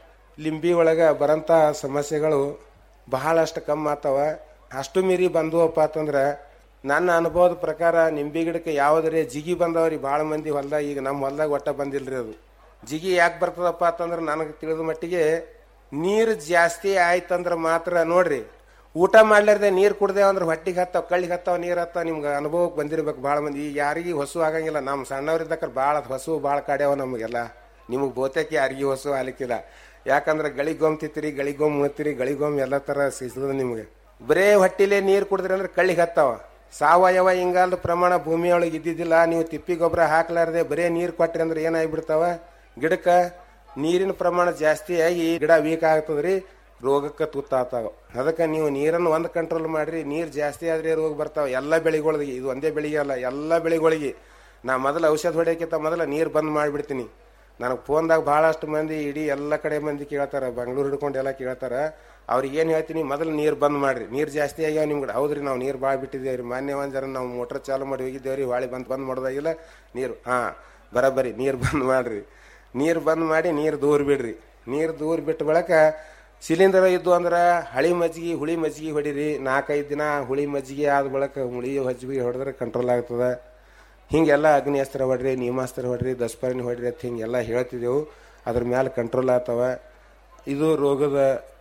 ಲಿಂಬಿ ಒಳಗೆ ಬರಂತ ಸಮಸ್ಯೆಗಳು ಬಹಳಷ್ಟು ಕಮ್ಮಿ ಆತಾವ ಅಷ್ಟು ಮೀರಿ ಬಂದುವಪ್ಪ ಅಂತಂದ್ರೆ ನನ್ನ ಅನುಭವದ ಪ್ರಕಾರ ನಿಂಬೆ ಗಿಡಕ್ಕೆ ಯಾವುದರೆ ಜಿಗಿ ಬಂದವ್ರಿ ಭಾಳ ಮಂದಿ ಹೊಲ್ದಾಗ ಈಗ ನಮ್ಮ ಹೊಲ್ದಾಗ ಒಟ್ಟ ಬಂದಿಲ್ರಿ ಅದು ಜಿಗಿ ಯಾಕೆ ಬರ್ತದಪ್ಪ ಅಂತಂದ್ರೆ ನನಗೆ ತಿಳಿದ ಮಟ್ಟಿಗೆ ನೀರು ಜಾಸ್ತಿ ಆಯ್ತಂದ್ರೆ ಮಾತ್ರ ನೋಡ್ರಿ ಊಟ ಮಾಡ್ಲಾರ್ದೆ ನೀರು ಕುಡ್ದೇವ ಅಂದ್ರೆ ಹೊಟ್ಟಿಗೆ ಹತ್ತಾವ ಕಳ್ಳಿಗೆ ಹತ್ತಾವ ನೀರು ಹತ್ತಾವ ನಿಮ್ಗೆ ಅನುಭವಕ್ಕೆ ಬಂದಿರ್ಬೇಕು ಭಾಳ ಮಂದಿ ಈಗ ಯಾರಿಗೆ ಹೊಸು ಆಗಂಗಿಲ್ಲ ನಮ್ಮ ಸಣ್ಣವ್ರಿದ್ದಕ್ಕ ಭಾಳ ಹೊಸು ಭಾಳ ಕಾಡ್ಯಾವ ನಮಗೆಲ್ಲ ನಿಮಗೆ ಬಹುತೇಕ ಯಾರಿಗೆ ಹೊಸು ಆಲಿಕ್ಕಿಲ್ಲ ಯಾಕಂದ್ರೆ ಗಳಿಗೊಮ್ ತಿತ್ತೀರಿ ಗಳಿಗೊಮ್ ಮುತ್ತೀರಿ ಗಳಿಗೊಮ್ ಎಲ್ಲ ಥರ ಸಿಗ್ತದೆ ನಿಮಗೆ ಬರೇ ಹೊಟ್ಟಿಲೆ ನೀರು ಕುಡಿದ್ರಿ ಅಂದ್ರೆ ಕಳ್ಳಿಗೆ ಹತ್ತಾವ ಸಾವಯವ ಇಂಗಾಲದ ಪ್ರಮಾಣ ಭೂಮಿಯೊಳಗೆ ಇದ್ದಿದ್ದಿಲ್ಲ ನೀವು ತಿಪ್ಪಿ ಗೊಬ್ಬರ ಹಾಕ್ಲಾರ್ದೆ ಬರೇ ನೀರು ಕೊಟ್ರಿ ಅಂದ್ರೆ ಏನಾಗ್ಬಿಡ್ತಾವ ಗಿಡಕ್ಕೆ ನೀರಿನ ಪ್ರಮಾಣ ಜಾಸ್ತಿ ಆಗಿ ಗಿಡ ವೀಕ್ ಆಗ್ತದ್ರಿ ರೋಗಕ್ಕೆ ತುತ್ತಾತಾವ ಅದಕ್ಕೆ ನೀವು ನೀರನ್ನು ಒಂದು ಕಂಟ್ರೋಲ್ ಮಾಡ್ರಿ ನೀರು ಜಾಸ್ತಿ ಆದ್ರೆ ರೋಗ ಬರ್ತಾವ ಎಲ್ಲ ಬೆಳೆಗಳಿಗೆ ಇದು ಒಂದೇ ಬೆಳೆಗೆ ಅಲ್ಲ ಎಲ್ಲ ಬೆಳೆಗಳಿಗೆ ನಾ ಮೊದಲು ಔಷಧ ಹೊಡೆಯೋಕ್ಕಿಂತ ಮೊದಲು ನೀರು ಬಂದ್ ಮಾಡಿಬಿಡ್ತೀನಿ ನನಗೆ ಫೋನ್ದಾಗ ಭಾಳಷ್ಟು ಮಂದಿ ಇಡೀ ಎಲ್ಲ ಕಡೆ ಮಂದಿ ಕೇಳ್ತಾರ ಬೆಂಗಳೂರು ಹಿಡ್ಕೊಂಡು ಎಲ್ಲ ಕೇಳ್ತಾರ ಅವ್ರಿಗೆ ಏನು ಹೇಳ್ತೀನಿ ಮೊದಲು ನೀರು ಬಂದ್ ಮಾಡ್ರಿ ನೀರು ಜಾಸ್ತಿ ಆಗ್ಯಾವ ನಿಮ್ಗೆ ಹೌದ್ರಿ ನಾವು ನೀರು ಭಾಳ ಬಿಟ್ಟಿದ್ದೇವ್ರಿ ಮಾನ್ಯ ಒಂದ್ ಜನ ನಾವು ಮೋಟ್ರ್ ಚಾಲು ಮಾಡಿ ಹೋಗಿದ್ದೇವ್ರಿ ಹೊಳಿ ಬಂದ್ ಬಂದ್ ಮಾಡೋದಾಗಿಲ್ಲ ನೀರು ಹಾಂ ಬರಬರಿ ನೀರು ಬಂದ್ ಮಾಡ್ರಿ ನೀರು ಬಂದ್ ಮಾಡಿ ನೀರು ದೂರ ಬಿಡ್ರಿ ನೀರು ದೂರ ಬಿಟ್ಟ ಬಳಕ ಸಿಲಿಂಡರ್ ಇದ್ದು ಅಂದ್ರೆ ಹಳಿ ಮಜ್ಜಿಗೆ ಹುಳಿ ಮಜ್ಜಿಗೆ ಹೊಡೀರಿ ನಾಲ್ಕೈದು ದಿನ ಹುಳಿ ಮಜ್ಜಿಗೆ ಆದ ಬಳಕ ಹುಳಿ ಮಜ್ಜಿಗೆ ಹೊಡೆದ್ರೆ ಕಂಟ್ರೋಲ್ ಆಗ್ತದೆ ಹಿಂಗೆಲ್ಲ ಅಗ್ನಿಅಸ್ತ್ರ ಹೊಡ್ರಿ ನೀಮಾಸ್ತ್ರ ಹೊಡ್ರಿ ದಸ್ಪರ್ಣಿ ಹೊಡ್ರಿ ಅಂತ ಹಿಂಗೆಲ್ಲ ಹೇಳ್ತಿದ್ದೆವು ಅದ್ರ ಮೇಲೆ ಕಂಟ್ರೋಲ್ ಆಗ್ತಾವ ಇದು ರೋಗದ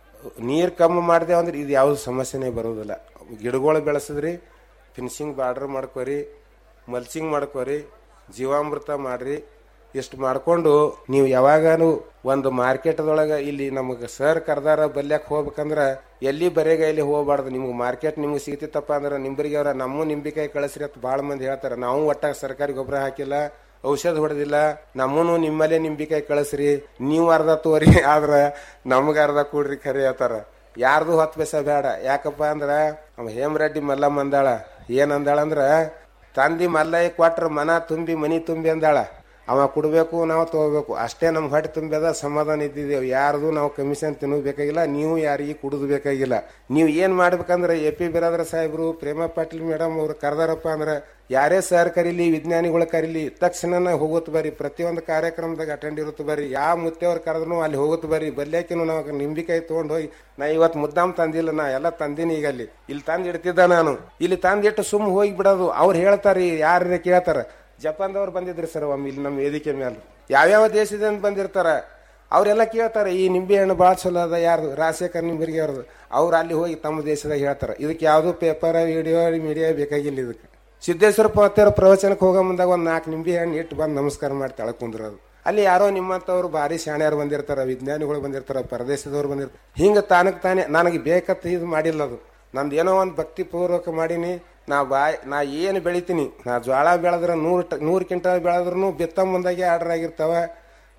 ನೀರು ಕಮ್ಮಿ ಮಾಡಿದೆವು ಅಂದ್ರೆ ಇದು ಯಾವುದು ಸಮಸ್ಯೆನೇ ಬರೋದಿಲ್ಲ ಗಿಡಗಳು ಬೆಳೆಸಿದ್ರಿ ಫಿನಿಶಿಂಗ್ ಬಾರ್ಡರ್ ಮಾಡ್ಕೋರಿ ಮಲ್ಚಿಂಗ್ ಮಾಡ್ಕೋರಿ ಜೀವಾಮೃತ ಮಾಡ್ರಿ ಇಷ್ಟು ಮಾಡ್ಕೊಂಡು ನೀವು ಯಾವಾಗಾನು ಒಂದು ಮಾರ್ಕೆಟ್ದೊಳಗೆ ಇಲ್ಲಿ ನಮಗೆ ಸರ್ ಕರ್ದಾರ ಬಲ್ಯಾಕ ಹೋಗ್ಬೇಕಂದ್ರ ಎಲ್ಲಿ ಬರೇಗ ಇಲ್ಲಿ ಹೋಗ್ಬಾರ್ದು ನಿಮ್ಗೆ ಮಾರ್ಕೆಟ್ ನಿಮ್ಗೆ ಸಿಗ್ತಿತ್ತಪ್ಪ ಅಂದ್ರೆ ನಿಂಬರಿಗೆ ಅವ್ರ ನಮ್ಮ ನಿಂಬಿಕಾಯಿ ಕಳಿಸ್ರಿ ಅಂತ ಭಾಳ ಮಂದಿ ಹೇಳ್ತಾರೆ ನಾವು ಒಟ್ಟಾಗ ಸರ್ಕಾರಿ ಗೊಬ್ಬರ ಹಾಕಿಲ್ಲ ಔಷಧ ಹೊಡೆದಿಲ್ಲ ನಮ್ಮನು ನಿಮ್ಮಲ್ಲೇ ನಿಂಬಿಕಾಯಿ ಕಳಿಸ್ರಿ ನೀವು ಅರ್ಧ ತೋರಿ ಆದ್ರ ನಮ್ಗ ಅರ್ಧ ಕೊಡ್ರಿ ಖರೆ ಹೇಳ್ತಾರ ಯಾರ್ದು ಹೊತ್ತು ಬೆಸ ಬೇಡ ಯಾಕಪ್ಪ ಅಂದ್ರ ಅವ ಹೇಮರೆಡ್ಡಿ ಮಲ್ಲಮ್ಮ ಅಂದಾಳ ಏನ್ ಅಂದಾಳ ಅಂದ್ರ ತಂದಿ ಮಲ್ಲಯ್ಯ ಕೊಟ್ರ ಮನ ತುಂಬಿ ಮನಿ ತುಂಬಿ ಅಂದಾಳ ಅವ ಕೊಡ್ಬೇಕು ನಾವು ತಗೋಬೇಕು ಅಷ್ಟೇ ನಮ್ ಹೊಟ್ಟೆ ತುಂಬ್ಯದ ಸಮಾಧಾನ ಇದ್ದಿದ್ದೇವೆ ಯಾರ್ದು ನಾವು ಕಮಿಷನ್ ತಿನ್ನೋದು ಬೇಕಾಗಿಲ್ಲ ನೀವು ಯಾರಿಗೆ ಕುಡುದು ಬೇಕಾಗಿಲ್ಲ ನೀವು ಏನ್ ಮಾಡ್ಬೇಕಂದ್ರೆ ಎ ಪಿ ಬಿರಾದ್ರ ಸಾಹೇಬ್ರು ಪ್ರೇಮ ಪಾಟೀಲ್ ಮೇಡಮ್ ಅವ್ರು ಕರೆದಾರಪ್ಪ ಅಂದ್ರೆ ಯಾರೇ ಸರ್ ಕರೀಲಿ ವಿಜ್ಞಾನಿಗಳ ಕರೀಲಿ ತಕ್ಷಣ ಹೋಗುತ್ತ ಬರ್ರಿ ಪ್ರತಿಯೊಂದು ಕಾರ್ಯಕ್ರಮದಾಗ ಅಟೆಂಡ್ ಇರುತ್ತೆ ಬರ್ರಿ ಯಾವ ಮುತ್ತೆಯವ್ರು ಕರೆದ್ರು ಅಲ್ಲಿ ಹೋಗುತ್ತ ಬರ್ರಿ ಬಲ್ಯಾಕಿನೂ ನಾವು ನಿಂಬಿಕಾಯಿ ತಗೊಂಡ್ ಹೋಗಿ ನಾ ಇವತ್ತು ಮುದ್ದಾಮ್ ತಂದಿಲ್ಲ ನಾ ಎಲ್ಲ ತಂದಿನಿ ಈಗ ಅಲ್ಲಿ ಇಲ್ಲಿ ತಂದು ಇಡ್ತಿದ್ದ ನಾನು ಇಲ್ಲಿ ತಂದಿಟ್ಟು ಸುಮ್ ಹೋಗಿ ಬಿಡೋದು ಅವ್ರು ಹೇಳ್ತಾರಿ ಯಾರ ಕೇಳ್ತಾರ ಜಪಾನ್ದವ್ರು ಬಂದಿದ್ರಿ ಸರ್ ಒಮ್ಮೆ ಇಲ್ಲಿ ನಮ್ಮ ವೇದಿಕೆ ಮೇಲೆ ಯಾವ್ಯಾವ ದೇಶದಿಂದ ಬಂದಿರ್ತಾರ ಅವರೆಲ್ಲ ಕೇಳ್ತಾರೆ ಈ ನಿಂಬೆ ಹಣ್ಣು ಭಾಳ ಚಲೋ ಅದ ಯಾರ್ದು ರಾಜಶೇಖರ್ ನಿಂಬರಿಗೆ ಅವ್ರದ್ದು ಅವ್ರು ಅಲ್ಲಿ ಹೋಗಿ ತಮ್ಮ ದೇಶದಾಗ ಹೇಳ್ತಾರೆ ಇದಕ್ಕೆ ಯಾವುದು ಪೇಪರ್ ವಿಡಿಯೋ ಮೀಡಿಯಾ ಬೇಕಾಗಿಲ್ಲ ಇದಕ್ಕೆ ಸಿದ್ದೇಶ್ವರ ಪವತ್ಯರ ಪ್ರವಚನಕ್ಕೆ ಹೋಗೋ ಮುಂದಾಗ ಒಂದು ನಾಲ್ಕು ನಿಂಬೆ ಹಣ್ಣು ಇಟ್ಟು ಬಂದು ನಮಸ್ಕಾರ ಮಾಡಿ ತೆಳಕ್ ಕುಂದ್ರದು ಅಲ್ಲಿ ಯಾರೋ ನಿಮ್ಮಂತವ್ರು ಭಾರಿ ಶಾಣ್ಯಾರು ಬಂದಿರ್ತಾರ ವಿಜ್ಞಾನಿಗಳು ಬಂದಿರ್ತಾರ ಪರದೇಶದವ್ರು ಬಂದಿರ್ತಾರೆ ಹಿಂಗ ತಾನಕ್ ತಾನೇ ನನಗೆ ಬೇಕಂತ ಇದು ಮಾಡಿಲ್ಲ ಅದು ನಂದು ಏನೋ ಒಂದು ಭಕ್ತಿ ಪೂರ್ವಕ ಮಾಡೀನಿ ನಾ ಬಾಯ್ ನಾ ಏನು ಬೆಳಿತೀನಿ ನಾ ಜ್ವಾಳ ಬೆಳೆದ್ರೆ ನೂರು ಟ ನೂರು ಕ್ವಿಂಟಲ್ ಬೆಳೆದ್ರೂ ಬಿತ್ತ ಮುಂದಾಗೆ ಆರ್ಡರ್ ಆಗಿರ್ತಾವ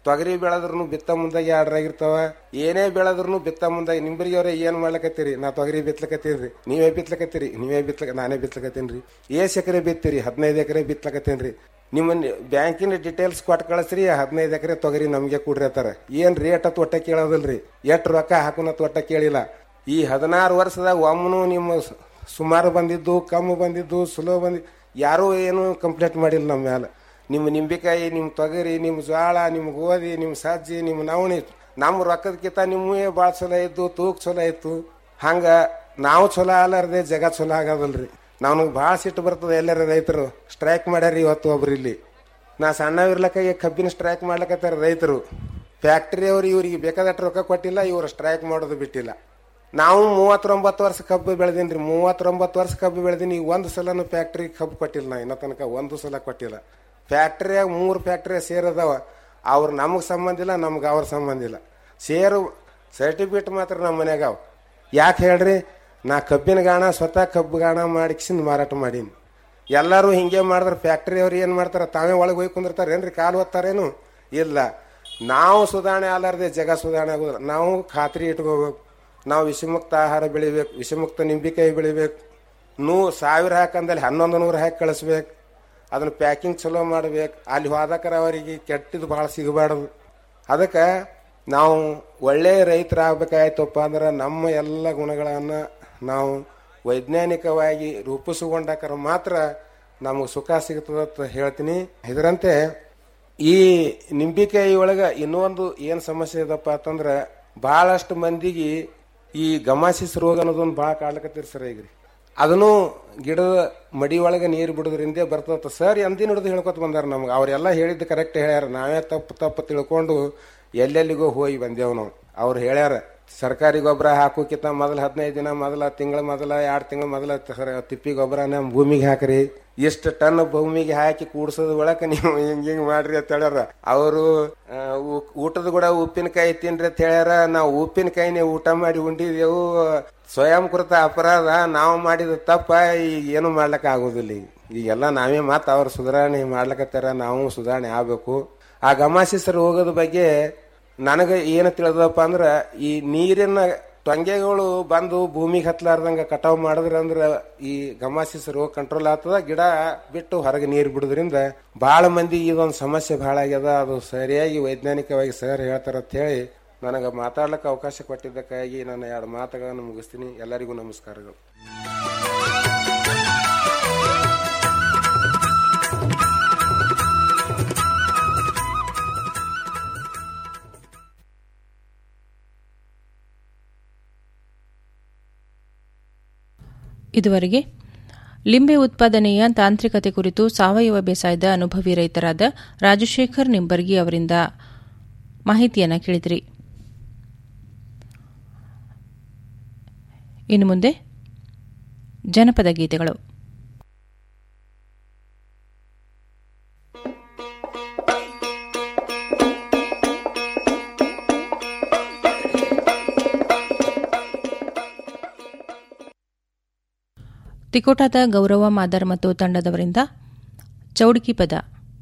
ತೊಗರಿ ಬೆಳೆದ್ರು ಬಿತ್ತ ಮುಂದಾಗಿ ಎರಡರಾಗಿರ್ತಾವ ಏನೇ ಬೆಳೆದ್ರು ಬಿತ್ತ ಮುಂದಾಗಿ ನಿಂಬರಿಗೆ ಅವ್ರೆ ಏನ್ ಮಾಡ್ಲಕತ್ತೀರಿ ನಾ ತೊಗರಿ ಬಿತ್ಲಕತ್ತೀನ್ರಿ ನೀವೇ ಬಿತ್ಲಕತ್ತೀರಿ ನೀವೇ ಬಿತ್ಲಕ ನಾನೇ ಬಿತ್ಲಕತ್ತೀನ್ರಿ ಏಸ್ ಎಕರೆ ಬಿತ್ತೀರಿ ಹದಿನೈದು ಎಕರೆ ಬಿತ್ಲಕತ್ತೀನ್ರಿ ನಿಮ್ಮ ಬ್ಯಾಂಕಿನ ಡೀಟೇಲ್ಸ್ ಕೊಟ್ಟು ಕಳಿಸ್ರಿ ಹದಿನೈದು ಎಕರೆ ತೊಗರಿ ನಮಗೆ ಕೊಡ್ರಿ ಅಂತಾರ ಏನ್ ರೇಟ್ ಅತ್ ಒಟ್ಟ ಕೇಳೋದಿಲ್ರಿ ಎಷ್ಟು ರೊಕ್ಕ ಹಾಕೋನತ್ ಒಟ್ಟ ಕೇಳಿಲ್ಲ ಈ ಹದಿನಾರು ವರ್ಷದಾಗ ಒಮ್ಮನು ನಿಮ್ಮ ಸ- ಸುಮಾರು ಬಂದಿದ್ದು ಕಮ್ಮಿ ಬಂದಿದ್ದು ಸುಲೋ ಬಂದಿದ್ದು ಯಾರೂ ಏನು ಕಂಪ್ಲೇಂಟ್ ಮಾಡಿಲ್ಲ ನಮ್ಮ ಮ್ಯಾಲ ನಿಮ್ಮ ನಿಂಬೆಕಾಯಿ ನಿಮ್ಮ ತೊಗರಿ ನಿಮ್ಮ ಜೋಳ ನಿಮ್ಮ ಗೋಧಿ ನಿಮ್ಮ ಸಜ್ಜಿ ನಿಮ್ಮ ನವಣಿ ನಮ್ಮ ರೊಕ್ಕದಕ್ಕಿಂತ ನಿಮ್ಮೇ ಭಾಳ ಚಲೋ ಇದ್ದು ತೂಕ ಚಲೋ ಇತ್ತು ಹಂಗ ನಾವು ಚಲೋ ಅಲ್ಲಾರ್ದೆ ಜಗ ಚಲೋ ಆಗೋದಲ್ರಿ ನಮ್ಗೆ ಭಾಳ ಸಿಟ್ಟು ಬರ್ತದೆ ಎಲ್ಲರ ರೈತರು ಸ್ಟ್ರೈಕ್ ಮಾಡ್ಯಾರ ಇವತ್ತು ಒಬ್ರು ಇಲ್ಲಿ ನಾ ಸಣ್ಣವಿರ್ಲಕ್ಕಾಗಿ ಕಬ್ಬಿನ ಸ್ಟ್ರೈಕ್ ಮಾಡ್ಲಕತ್ತಾರ ರೈತರು ಫ್ಯಾಕ್ಟ್ರಿ ಅವ್ರು ಇವ್ರಿಗೆ ಬೇಕಾದಷ್ಟು ರೊಕ್ಕ ಕೊಟ್ಟಿಲ್ಲ ಇವ್ರು ಸ್ಟ್ರೈಕ್ ಮಾಡೋದು ಬಿಟ್ಟಿಲ್ಲ ನಾವು ಮೂವತ್ತೊಂಬತ್ತು ವರ್ಷ ಕಬ್ಬು ಬೆಳೆದೀನಿ ರೀ ಮೂವತ್ತೊಂಬತ್ತು ವರ್ಷ ಕಬ್ಬು ಬೆಳೆದೀನಿ ಈಗ ಒಂದು ಸಲನು ಫ್ಯಾಕ್ಟ್ರಿ ಕಬ್ಬು ಕೊಟ್ಟಿಲ್ಲ ನಾ ಇನ್ನೂ ತನಕ ಒಂದು ಸಲ ಕೊಟ್ಟಿಲ್ಲ ಫ್ಯಾಕ್ಟ್ರಿಯಾಗ ಮೂರು ಫ್ಯಾಕ್ಟ್ರಿ ಸೇರದವ ಅವ್ರು ನಮಗೆ ಸಂಬಂಧ ಇಲ್ಲ ನಮ್ಗೆ ಅವ್ರ ಸಂಬಂಧ ಇಲ್ಲ ಸೇರು ಸರ್ಟಿಫಿಕೇಟ್ ಮಾತ್ರ ನಮ್ಮ ಮನ್ಯಾಗ ಅವ ಯಾಕೆ ಹೇಳ್ರಿ ನಾ ಕಬ್ಬಿನ ಗಾಣ ಸ್ವತಃ ಕಬ್ಬು ಗಾಣ ಮಾಡಿಕ್ಸಿಂದ ಮಾರಾಟ ಮಾಡೀನಿ ಎಲ್ಲರೂ ಹಿಂಗೆ ಮಾಡಿದ್ರೆ ಫ್ಯಾಕ್ಟ್ರಿ ಅವ್ರು ಏನು ಮಾಡ್ತಾರೆ ತಾವೇ ಒಳಗೆ ಹೋಗಿ ಕುಂದಿರ್ತಾರೆ ಏನ್ರಿ ಕಾಲು ಒತ್ತಾರೇನು ಇಲ್ಲ ನಾವು ಸುಧಾರಣೆ ಆಲಾರ್ದೆ ಜಗ ಸುಧಾರಣೆ ಆಗೋದಿಲ್ಲ ನಾವು ಖಾತ್ರಿ ಇಟ್ಕೋಬೇಕು ನಾವು ವಿಷಮುಕ್ತ ಆಹಾರ ಬೆಳಿಬೇಕು ವಿಷಮುಕ್ತ ನಿಂಬೆಕಾಯಿ ಬೆಳಿಬೇಕು ನೂ ಸಾವಿರ ಹಾಕಂದಲ್ಲಿ ಹನ್ನೊಂದು ನೂರು ಹಾಕಿ ಕಳಿಸ್ಬೇಕು ಅದನ್ನ ಪ್ಯಾಕಿಂಗ್ ಚಲೋ ಮಾಡ್ಬೇಕು ಅಲ್ಲಿ ಹೋದಕರ ಅವರಿಗೆ ಕೆಟ್ಟದ್ದು ಭಾಳ ಸಿಗಬಾರ್ದು ಅದಕ್ಕೆ ನಾವು ಒಳ್ಳೆಯ ರೈತರಾಗಬೇಕಾಯ್ತಪ್ಪ ಅಂದ್ರೆ ನಮ್ಮ ಎಲ್ಲ ಗುಣಗಳನ್ನು ನಾವು ವೈಜ್ಞಾನಿಕವಾಗಿ ರೂಪಿಸಿಕೊಂಡಾಕರ ಮಾತ್ರ ನಮಗೆ ಸುಖ ಸಿಗ್ತದಂತ ಹೇಳ್ತೀನಿ ಇದರಂತೆ ಈ ನಿಂಬಿಕಾಯಿ ಒಳಗೆ ಇನ್ನೊಂದು ಏನು ಸಮಸ್ಯೆ ಇದಪ್ಪ ಅಂತಂದ್ರೆ ಭಾಳಷ್ಟು ಮಂದಿಗೆ ಈ ಗಮಾಸಿಸ್ ರೋಗ ಅನ್ನೋದೊಂದು ಭಾಳ ಕಾಡ್ಲಕತ್ತೀರಿ ಸರ್ ಈಗ ರೀ ಅದನ್ನು ಗಿಡದ ಮಡಿ ಒಳಗೆ ನೀರು ಬಿಡೋದ್ರಿಂದ ಬರ್ತದ ಸರ್ ಎಂದಿನ ಹಿಡಿದು ಹೇಳ್ಕೊತ ಬಂದಾರ ನಮ್ಗೆ ಅವರೆಲ್ಲ ಹೇಳಿದ್ದು ಕರೆಕ್ಟ್ ಹೇಳ್ಯಾರ ನಾವೇ ತಪ್ಪು ತಪ್ಪು ತಿಳ್ಕೊಂಡು ಎಲ್ಲೆಲ್ಲಿಗೋ ಹೋಗಿ ಬಂದೇವು ನಾವು ಅವ್ರು ಹೇಳ್ಯಾರ ಸರ್ಕಾರಿ ಗೊಬ್ಬರ ಹಾಕೋಕ್ಕಿಂತ ಮೊದಲು ಹದಿನೈದು ದಿನ ಮೊದಲ ತಿಂಗಳ ಮೊದಲ ಎರಡು ತಿಂಗಳ ಮೊದಲ ತ- ತಿಪ್ಪಿ ಗೊಬ್ಬರನ ಭೂಮಿಗೆ ಹಾಕ್ರಿ ಇಷ್ಟು ಟನ್ ಭೂಮಿಗೆ ಹಾಕಿ ಕೂಡ್ಸೋದ್ ಒಳಕ ನೀವು ಹಿಂಗ್ ಹಿಂಗ್ ಮಾಡ್ರಿ ಅಂತ ಹೇಳ್ಯಾರ ಅವರು ಊಟದ ಕೂಡ ಉಪ್ಪಿನಕಾಯಿ ತಿನ್ರಿ ಅಂತ ಹೇಳ್ಯಾರ ನಾವು ಉಪ್ಪಿನಕಾಯಿನೇ ಊಟ ಮಾಡಿ ಉಂಡಿದೆವು ಸ್ವಯಂ ಕೃತ ಅಪರಾಧ ನಾವು ಮಾಡಿದ ತಪ್ಪ ಈಗ ಏನು ಮಾಡ್ಲಕ್ಕ ಆಗೋದಿಲ್ಲ ಈಗ ಈಗೆಲ್ಲ ನಾವೇ ಮಾತು ಅವ್ರ ಸುಧಾರಣೆ ಮಾಡ್ಲಕತ್ತಾರ ನಾವು ಸುಧಾರಣೆ ಆಗ್ಬೇಕು ಆ ಗಮಾಸಿಸ್ ರೋಗದ ಬಗ್ಗೆ ನನಗೆ ಏನು ತಿಳಿದಪ್ಪ ಅಂದ್ರೆ ಈ ನೀರಿನ ಟೊಂಗೆಗಳು ಬಂದು ಭೂಮಿಗೆ ಹತ್ಲಾರ್ದಂಗ ಕಟಾವ್ ಮಾಡಿದ್ರ ಅಂದ್ರೆ ಈ ಗಮಾಸಿಸ್ ರೋಗ ಕಂಟ್ರೋಲ್ ಆಗ್ತದ ಗಿಡ ಬಿಟ್ಟು ಹೊರಗೆ ನೀರು ಬಿಡೋದ್ರಿಂದ ಬಹಳ ಮಂದಿ ಇದೊಂದು ಸಮಸ್ಯೆ ಬಹಳ ಆಗ್ಯದ ಅದು ಸರಿಯಾಗಿ ವೈಜ್ಞಾನಿಕವಾಗಿ ಸರ್ ಹೇಳ್ತಾರ ಅಂತ ಹೇಳಿ ನನಗೆ ಮಾತಾಡ್ಲಿಕ್ಕೆ ಅವಕಾಶ ಕೊಟ್ಟಿದ್ದಕ್ಕಾಗಿ ನಾನು ಎರಡು ಮಾತುಗಳನ್ನು ಮುಗಿಸ್ತೀನಿ ಎಲ್ಲರಿಗೂ ನಮಸ್ಕಾರಗಳು ಇದುವರೆಗೆ ಲಿಂಬೆ ಉತ್ಪಾದನೆಯ ತಾಂತ್ರಿಕತೆ ಕುರಿತು ಸಾವಯವ ಬೇಸಾಯದ ಅನುಭವಿ ರೈತರಾದ ರಾಜಶೇಖರ್ ನಿಂಬರ್ಗಿ ಅವರಿಂದ ಮಾಹಿತಿಯನ್ನು ಕೇಳಿದ್ರಿ ಇನ್ನು ಮುಂದೆ ಜನಪದ ಗೀತೆಗಳು ತಿಕೋಟಾದ ಗೌರವ ಮಾದರ್ ಮತ್ತು ತಂಡದವರಿಂದ ಚೌಡಿಕಿ ಪದ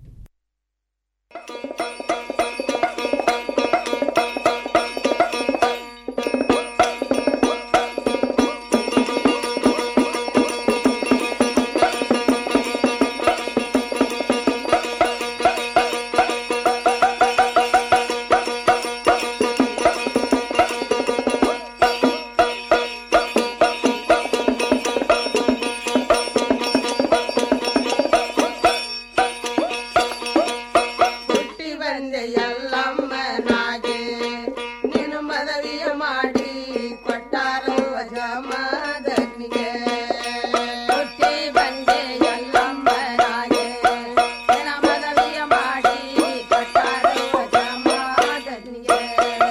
ಹುಟ್ಟಿ ಬಂದೆ ಎಲ್ಲಮ್ಮನಾಗೆ ನೀನು ಮದವಿಯ ಮಾಡಿ ಕೊಟ್ಟಾರೋ ಜಮದಗ್ನಿಗೆ ಹುಟ್ಟಿ ಬಂದೆ ಎಲ್ಲಮ್ಮನಾಗೆ ನಿನ್ನ ಮದವಿಯ ಮಾಡಿ ಕೊಟ್ಟಾರೋ ಜಮದಗ್ನಿಗೆ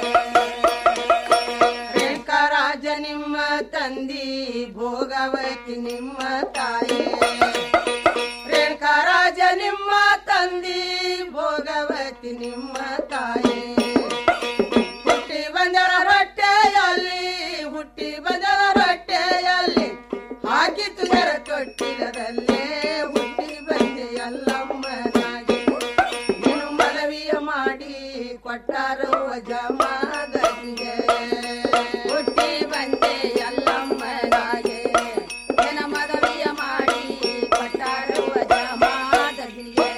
ರೇಖಾರಾಜ ನಿಮ್ಮ ತಂದಿ ಭೋಗವತಿ ನಿಮ್ಮ ತಾಯಿ ರೇಣುಕರಾಜ ನಿಮ್ಮ ತಂದಿ ಭೋಗವತಿ ನಿಮ್ಮ ತಾಯಿ ಹುಟ್ಟಿ ಬಂದರ ರೊಟ್ಟೆಯಲ್ಲಿ ಹುಟ್ಟಿ ಬಂದರ ರೊಟ್ಟೆಯಲ್ಲಿ ಹಾಕಿತು ನೆರ ತೊಟ್ಟಿಲದಲ್ಲೇ ಹುಟ್ಟಿ ಬಂದೆ ಎಲ್ಲಮ್ಮನಾಗಿ ನೀನು ಮನವಿಯ ಮಾಡಿ ಕೊಟ್ಟರು ಜಮಾದನಿಗೆ ಹುಟ್ಟಿ ಬಂದೆ ಎಲ್ಲಮ್ಮನಾಗೆ ನಿನ್ನ ಮದವಿಯ ಮಾಡಿ ಕೊಟ್ಟರು ಜಮಾದನಿಗೆ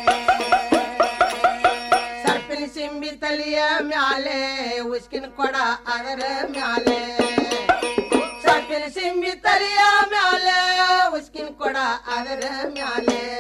ಸರ್ಪಿನ ಸಿಂಬಿ ತಲಿಯ ಮ್ಯಾಲೆ ಉಸ್ಕಿನ ಕೊಡ ಅದರ ಮ್ಯಾಲೆ ಸರ್ಪಿನ ಸಿಂಬಿ ತಲಿಯ ಮ್ಯಾಲೆ ಉಸ್ಕಿನ ಕೊಡ ಅದರ ಮ್ಯಾಲೆ